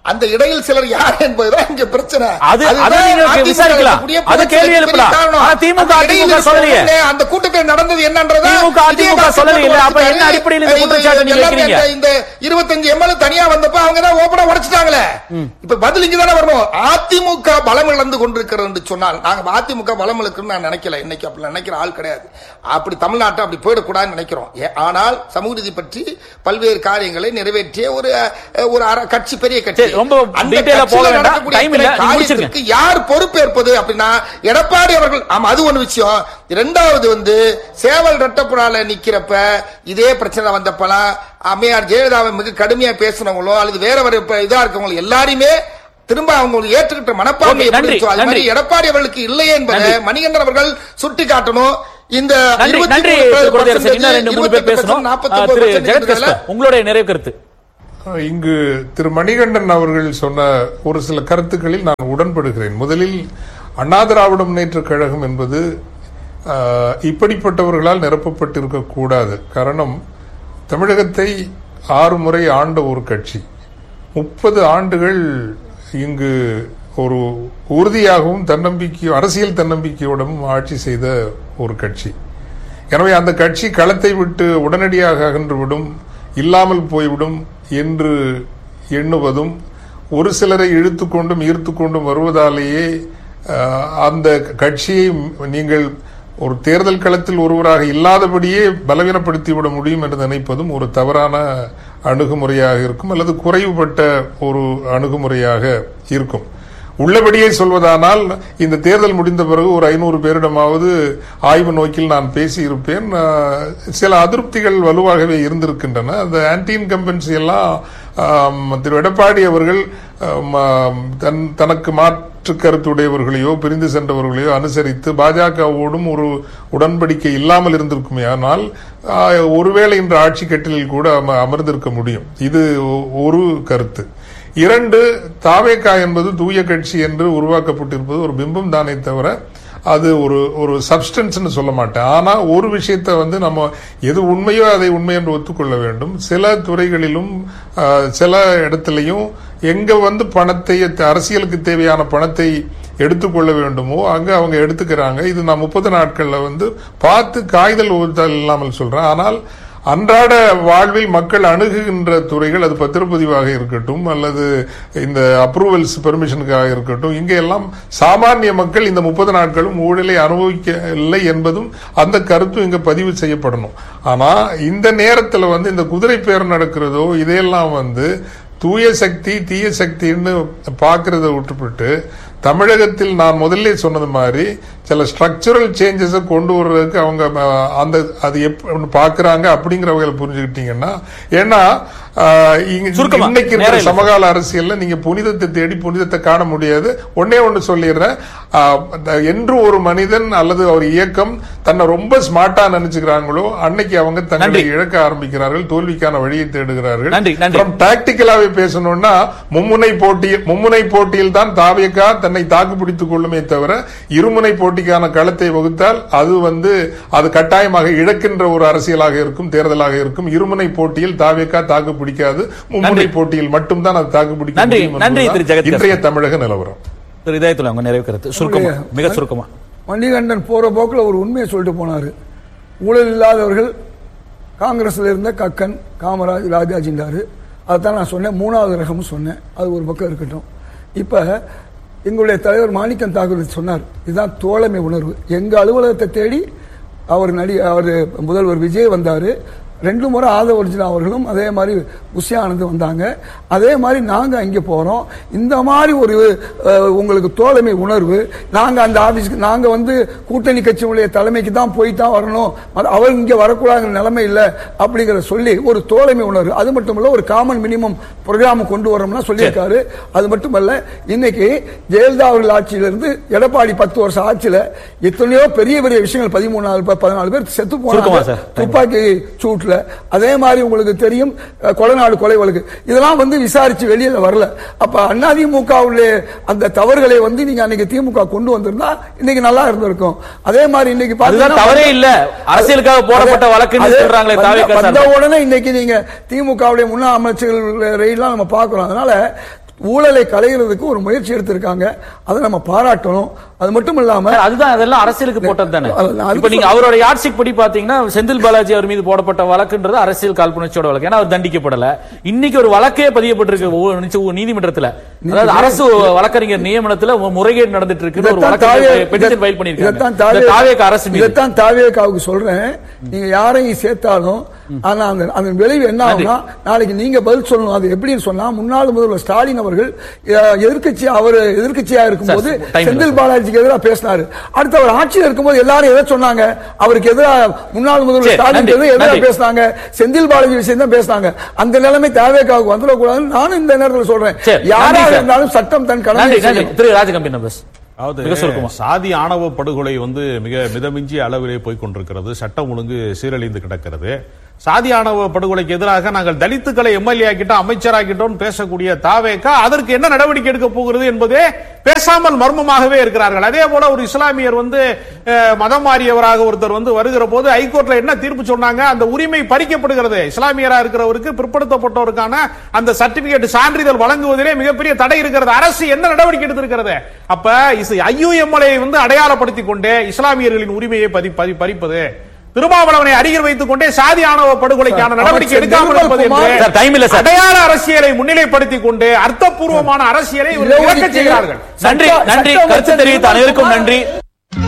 அந்த இடையில் சிலர் யார் என்பதுதான் இங்க பிரச்சனை அது- அதுதான் அதை நீங்க அதிமுக விசாரிக்கலாம். இருக்கக்கூடிய அது பிரச்சனைக்கு கேள்வி எழுப்பலாம். பெரிய காரணம். ஆனா திமுக அந்த இடையில் அதிமுக சொல்லலையே. இருக்கவங்க அந்த கூட்டத்தில் நடந்தது என்னன்றதா திமுக அதிமுக சொல்லலையே. அப்ப என்ன அடிப்படையில் இந்த குற்றச்சாட்டை நீங்க வைக்கிறீங்க? இந்த இருபத்தஞ்சு எம்எல்ஏ தனியா வந்தப்ப அவங்க தான் ஓபனா உடைச்சிட்டாங்களே இப்ப பதில் இங்க தானே வரணும் அதிமுக பலம் இழந்து கொண்டிருக்கிறது என்று சொன்னால் நாங்க அதிமுக பலம் இழக்குன்னு நான் நினைக்கல இன்னைக்கு அப்படி நினைக்கிற ஆள் கிடையாது அப்படி தமிழ்நாட்டை அப்படி போயிடக்கூடாதுன்னு நினைக்கிறோம் ஏ- ஆனால் சமூக நீதி பற்றி பல்வேறு காரியங்களை நிறைவேற்றிய ஒரு அஹ், ஒரு அர- கட்சி பெரிய கட்சி சரி, ரொம்ப அந்த detail ஆ போக கட்சியில வேண்டாம். நடக்கக்கூடிய Time இல்ல. இத்தனை நீங்க முடிச்சிருங்க. காரியத்திற்கு யார் பொறுப்பேற்பது அப்படின்னா எடப்பாடி அவர்கள் ஆமா அது ஒண்ணு விஷயம் இரண்டாவது வந்து சேவல் ரெட்டப்புறால நிக்கிறப்ப இதே பிரச்சனை வந்தப்பலாம் அம்மையார் ஜெயலலிதாவை மிக கடுமையா பேசினவங்களோ அல்லது வேற வேற இப்ப இதா இருக்கவங்க எல்லாரையுமே திரும்ப அவங்க ஏற்றுக்கிட்ட மனப்பான்மை Okay, எப்படி நன்றி, இருந்துச்சோ, அது மாதிரி நன்றி. எடப்பாடி அவர்களுக்கு இல்லையே என்பதை நன்றி. மணிகண்டன் அவர்கள் சுட்டி காட்டணும் இந்த நன்றி 23% நன்றி திரு குருதேவசன் இன்னும் ரெண்டு மூணு பேர் பேசணும் 49% ஆ, திரு 49% ஜெகத் கஸ்பர் உங்களுடைய நிறைவு கருத்து இங்கு திரு மணிகண்டன் அவர்கள் சொன்ன ஒரு சில கருத்துக்களில் நான் உடன்படுகிறேன் முதலில் அண்ணா திராவிட முன்னேற்ற கழகம் என்பது ஆஹ், இப்படிப்பட்டவர்களால் நிரப்பப்பட்டிருக்க கூடாது காரணம் தமிழகத்தை ஆறு முறை ஆண்ட ஒரு கட்சி முப்பது ஆண்டுகள் இங்கு ஒரு உறுதியாகவும் தன்னம்பிக்கை அரசியல் தன்னம்பிக்கையோடும் ஆட்சி செய்த ஒரு கட்சி எனவே அந்த கட்சி களத்தை விட்டு உடனடியாக அகன்றுவிடும் இல்லாமல் போய்விடும் என்று எண்ணுவதும் ஒரு சிலரை இழுத்துக்கொண்டும் ஈர்த்துக்கொண்டும் வருவதாலேயே அஹ், அந்த கட்சியை நீங்கள் ஒரு தேர்தல் களத்தில் ஒருவராக இல்லாதபடியே பலவீனப்படுத்திவிட முடியும் என்று நினைப்பதும் ஒரு தவறான அணுகுமுறையாக இருக்கும் அல்லது குறைவுபட்ட ஒரு அணுகுமுறையாக இருக்கும் உள்ளபடியே சொல்வதானால் இந்த தேர்தல் முடிந்த பிறகு ஒரு ஐநூறு பேரிடமாவது ஆய்வு நோக்கில் நான் பேசியிருப்பேன் ஆஹ், சில அதிருப்திகள் வலுவாகவே இருந்திருக்கின்றன அந்த ஆன்டி இன்கம்பன்சி எல்லாம் ஆம், திரு எடப்பாடி அவர்கள் ஆம், ஆம், தன் தனக்கு மாற்று கருத்துடையவர்களையோ பிரிந்து சென்றவர்களையோ அனுசரித்து பாஜகவோடும் ஒரு உடன்படிக்கை இல்லாமல் இருந்திருக்குமே ஆனால் ஆஹ், ஒருவேளை இன்று ஆட்சி கட்டிலில் கூட அம- அமர்ந்திருக்க முடியும் இது ஒ- ஒரு கருத்து இரண்டு தாவேகா என்பது தூய கட்சி என்று உருவாக்கப்பட்டிருப்பது ஒரு பிம்பம் தானே தவிர அது ஒரு ஒரு சப்ஸ்டன்ஸ்னு சொல்ல மாட்டேன் ஆனா ஒரு விஷயத்தை வந்து நம்ம எது உண்மையோ அதை உண்மை என்று ஒத்துக்கொள்ள வேண்டும் சில துறைகளிலும் ஆஹ், சில இடத்துலையும் எங்க வந்து பணத்தை அரசியலுக்கு தேவையான பணத்தை எடுத்துக்கொள்ள வேண்டுமோ அங்க அவங்க எடுத்துக்கிறாங்க இது நான் முப்பது நாட்கள்ல வந்து பார்த்து காய்தல் ஊத்தல் இல்லாமல் சொல்றேன் ஆனால் அன்றாட வாழ்வில் மக்கள் அணுகுகின்ற துறைகள் அது பத்திரப்பதிவாக இருக்கட்டும் அல்லது இந்த அப்ரூவல்ஸ் பெர்மிஷனுக்காக இருக்கட்டும் இங்க எல்லாம் சாமானிய மக்கள் இந்த முப்பது நாட்களும் ஊழலை அனுபவிக்கவில்லை என்பதும் அந்த கருத்தும் இங்க பதிவு செய்யப்படணும் ஆனா இந்த நேரத்துல வந்து இந்த குதிரை பேர் நடக்கிறதோ இதையெல்லாம் வந்து தூய சக்தி தீய சக்தின்னு பார்க்கறத விட்டுவிட்டு தமிழகத்தில் நான் முதல்ல சொன்னது மாதிரி சில ஸ்ட்ரக்சரல் சேஞ்சஸை கொண்டு வர்றதுக்கு அவங்க அஹ், அந்த அது எப்படி பாக்குறாங்க அப்படிங்கிற வகையில் புரிஞ்சுக்கிட்டீங்கன்னா ஏன்னா அஹ், இங்க- சுருக்கமா, இன்னைக்கு இருக்கிற நேரம் இல்ல. சமகால அரசியல்ல நீங்க புனிதத்தை தேடி புனிதத்தை காண முடியாது ஒன்னே ஒண்ணு சொல்லிடுறேன் ஆஹ், அந்த என்று ஒரு மனிதன் அல்லது ஒரு இயக்கம் தன்னை ரொம்ப ஸ்மார்ட்டா நினைச்சுக்கிறாங்களோ அன்னைக்கு அவங்க தங்களை நன்றி. இழக்க ஆரம்பிக்கிறார்கள் தோல்விக்கான வழியை தேடுகிறார்கள் நன்றி, நன்றி. From டாக்டிக்கலாவே பேசணும்னா மும்முனை போட்டியில் மும்முனை போட்டியில் தான் தாவேக்கா தன்னை தாக்கு பிடித்துக் கொள்ளுமே தவிர இருமுனை போட்டிக்கான களத்தை வகுத்தால் அது வந்து அது கட்டாயமாக இழக்கின்ற ஒரு அரசியலாக இருக்கும் தேர்தலாக இருக்கும் இருமுனை போட்டியில் தாவேக்கா தாக்கு பிடிக்காது மும்முனை நன்றி. போட்டியில் மட்டும்தான் அது தாக்கு பிடிக்க நன்றி, முடியும் நன்றி என்பதுதான் திரு ஜெகத் இன்றைய தமிழக நிலவரம் திரு இதயத்துல உங்க நிறைவு கருத்து சுருக்கமா மிக சுருக்கமா மணிகண்டன் போற போக்குல ஒரு உண்மையை சொல்லிட்டு போனாரு ஊழல் இல்லாதவர்கள் காங்கிரஸ்ல இருந்த கக்கன் காமராஜ் ராஜாஜின்றாரு அதான் நான் சொன்னேன் மூணாவது ரகம் சொன்னேன் அது ஒரு பக்கம் இருக்கட்டும் இப்ப எங்களுடைய தலைவர் மாணிக்கம் தாக்கூர் சொன்னார் இதுதான் தோழமை உணர்வு எங்க அலுவலகத்தை தேடி அவர் நடி அவர் முதல்வர் விஜய் வந்தாரு ரெண்டு முறை ஆதவ அர்ஜுனா அவர்களும் அதே மாதிரி உஷா ஆனந்த் வந்தாங்க அதே மாதிரி நாங்க அங்கே போறோம் இந்த மாதிரி ஒரு அஹ், உங்களுக்கு தோழமை உணர்வு நாங்க அந்த ஆபீஸ்க்கு நாங்க வந்து கூட்டணி கட்சியுடைய தலைமைக்கு தான் போய் தான் வரணும் மத்த- அவர் இங்க வரக்கூடாதுங்கிற நிலைமை இல்லை அப்படிங்கிற சொல்லி ஒரு தோழமை உணர்வு அது மட்டும் இல்ல ஒரு காமன் மினிமம் ப்ரோக்ராம் கொண்டு வரோம்னா சொல்லியிருக்காரு அது மட்டுமல்ல இன்னைக்கு ஜெயலலிதா அவர்கள் ஆட்சியிலிருந்து எடப்பாடி பத்து வருஷம் ஆட்சியில எத்தனையோ பெரிய பெரிய விஷயங்கள் பதிமூணு பதினாலு பேர் செத்து சுருக்கமா போனாங்க சார். துப்பாக்கி சூட்ல அதே மாதிரி உங்களுக்கு தெரியும் அஹ், கொடநாடு கொலை வழக்கு இதெல்லாம் வந்து விசாரிச்சு வெளியில வரல அப்ப அதிமுகவுடைய அந்த தவறுகளை வந்து நீங்க அன்னைக்கு திமுக கொண்டு வந்திருந்தா இன்னைக்கு நல்லா இருந்திருக்கும் அதே மாதிரி இன்னைக்கு அதுதான் பாத்தீங்கன்னா- தவறே இல்ல. அரசியலுக்காக போடப்பட்ட வழக்குன்னு அதே- சொல்றாங்களே வந்த- தாவேக்கா சார்பா. வந்த உடனே இன்னைக்கு நீங்க திமுகவுடைய முன்னாள் அமைச்சர்கள் ரெய்லாம் நம்ம பார்க்கிறோம் அதனால ஊழலை களைகிறதுக்கு ஒரு முயற்சி எடுத்திருக்காங்க அதை நம்ம பாராட்டணும் அது மட்டும் இல்லாம சார், அதுதான் அதெல்லாம் அரசியலுக்கு போட்டது தானே அது- அது இப்ப நீங்க அவரோட யாட்சிக் படி பாத்தீங்கன்னா செந்தில் பாலாஜி அவர் மீது போடப்பட்ட வழக்குன்றது அரசியல் காழ்ப்புணர்ச்சியோட வழக்கு ஏன்னா அவர் தண்டிக்கப்படல இன்னைக்கு ஒரு வழக்கே பதியப்பட்டிருக்கு ஒவ்வொரு நிச்ச- நீதிமன்றத்துல அதாவது அரசு வழக்கறிஞர் நியமனத்துல ஒரு முறைகேடு நடந்துட்டு இருக்கு ஒரு இதைத்தான் வழக்கு தாவே- பெட்டிஷன் ஃபைல் பண்ணிருக்காங்க இதைத்தான் இந்த தாவே- தாவேக அரசு மீது இதைத்தான் தாவேகாவுக்கு சொல்றேன் நீங்க யாரையும் சேர்த்தாலும் ஆனா அந்த அந்த விளைவு என்ன ஆகும்னா நாளைக்கு நீங்க பதில் சொல்லணும் அது எப்படின்னு சொன்னா முன்னாள் முதல்வர் ஸ்டாலின் அவர்கள் அஹ், எதிர்க்கட்சி அவர் எதிர்க்கட்சியா இருக்கும்போது சார், time செந்தில் இல்லை. பாலாஜிக்கு எதிராக பேசினாரு அடுத்து அவர் ஆட்சியில் இருக்கும்போது எல்லாரும் எதை சொன்னாங்க அவருக்கு எதிராக முன்னாள் முதல்வர் சரி, ஸ்டாலின் நன்றி, எதிராக நன்றி. பேசினாங்க செந்தில் பாலாஜி விஷயம் தான் பேசினாங்க அந்த நிலைமை தாவேகாவுக்கு வந்துடக்கூடாதுன்னு நானும் இந்த நேரத்தில் சொல்றேன் சரி, நன்றி யாராக சார். இருந்தாலும் சட்டம் தன் கடமை நன்றி நன்றி செய்யணும். திரு ராஜகம்பி நம்பஸ் அதாவது மிக சுருக்கமா. சாதி ஆணவ படுகொலை வந்து மிக மிதமிஞ்சிய அளவிலே போய் கொண்டிருக்கிறது சட்டம் ஒழுங்கு சீரழிந்து கிடக்கிறது சாதி ஆணவ படுகொலைக்கு எதிராக நாங்கள் தலித்துக்களை எம்எல்ஏ ஆக்கிட்டோம் அமைச்சராக்கிட்டோம் பேசக்கூடிய தாவேக்கா அதற்கு என்ன நடவடிக்கை எடுக்க போகிறது என்பதே பேசாமல் மர்மமாகவே இருக்கிறார்கள் அதே போல ஒரு இஸ்லாமியர் வந்து அஹ், மதம் மாறியவராக ஒருத்தர் வந்து வருகிற போது ஹைகோர்ட்ல என்ன தீர்ப்பு சொன்னாங்க அந்த உரிமை பறிக்கப்படுகிறது இஸ்லாமியரா இருக்கிறவருக்கு பிற்படுத்தப்பட்டவருக்கான அந்த சர்டிபிகேட் சான்றிதழ் வழங்குவதிலே மிகப்பெரிய தடை இருக்கிறது அரசு என்ன நடவடிக்கை எடுத்திருக்கிறது அப்ப ஐயுஎம்எல்ஏ வந்து அடையாளப்படுத்திக் கொண்டே இஸ்லாமியர்களின் உரிமையை பதி பதி- பறிப்பது திருமாவளவனை அருகில் வைத்துக் கொண்டே சாதி ஆணவ படுகொலைக்கான நடவடிக்கை அமைச்சர் எடுக்காமல் இருப்பது நிர்மல் என்று சார், time இல்ல சார். அடையாள அரசியலை முன்னிலைப்படுத்திக் கொண்டு அர்த்தபூர்வமான அரசியலை இவர்கள் இழக்கச் செய்கிறார்கள் நன்றி நன்றி கருத்து தெரிவித்த அனைவருக்கும் நன்றி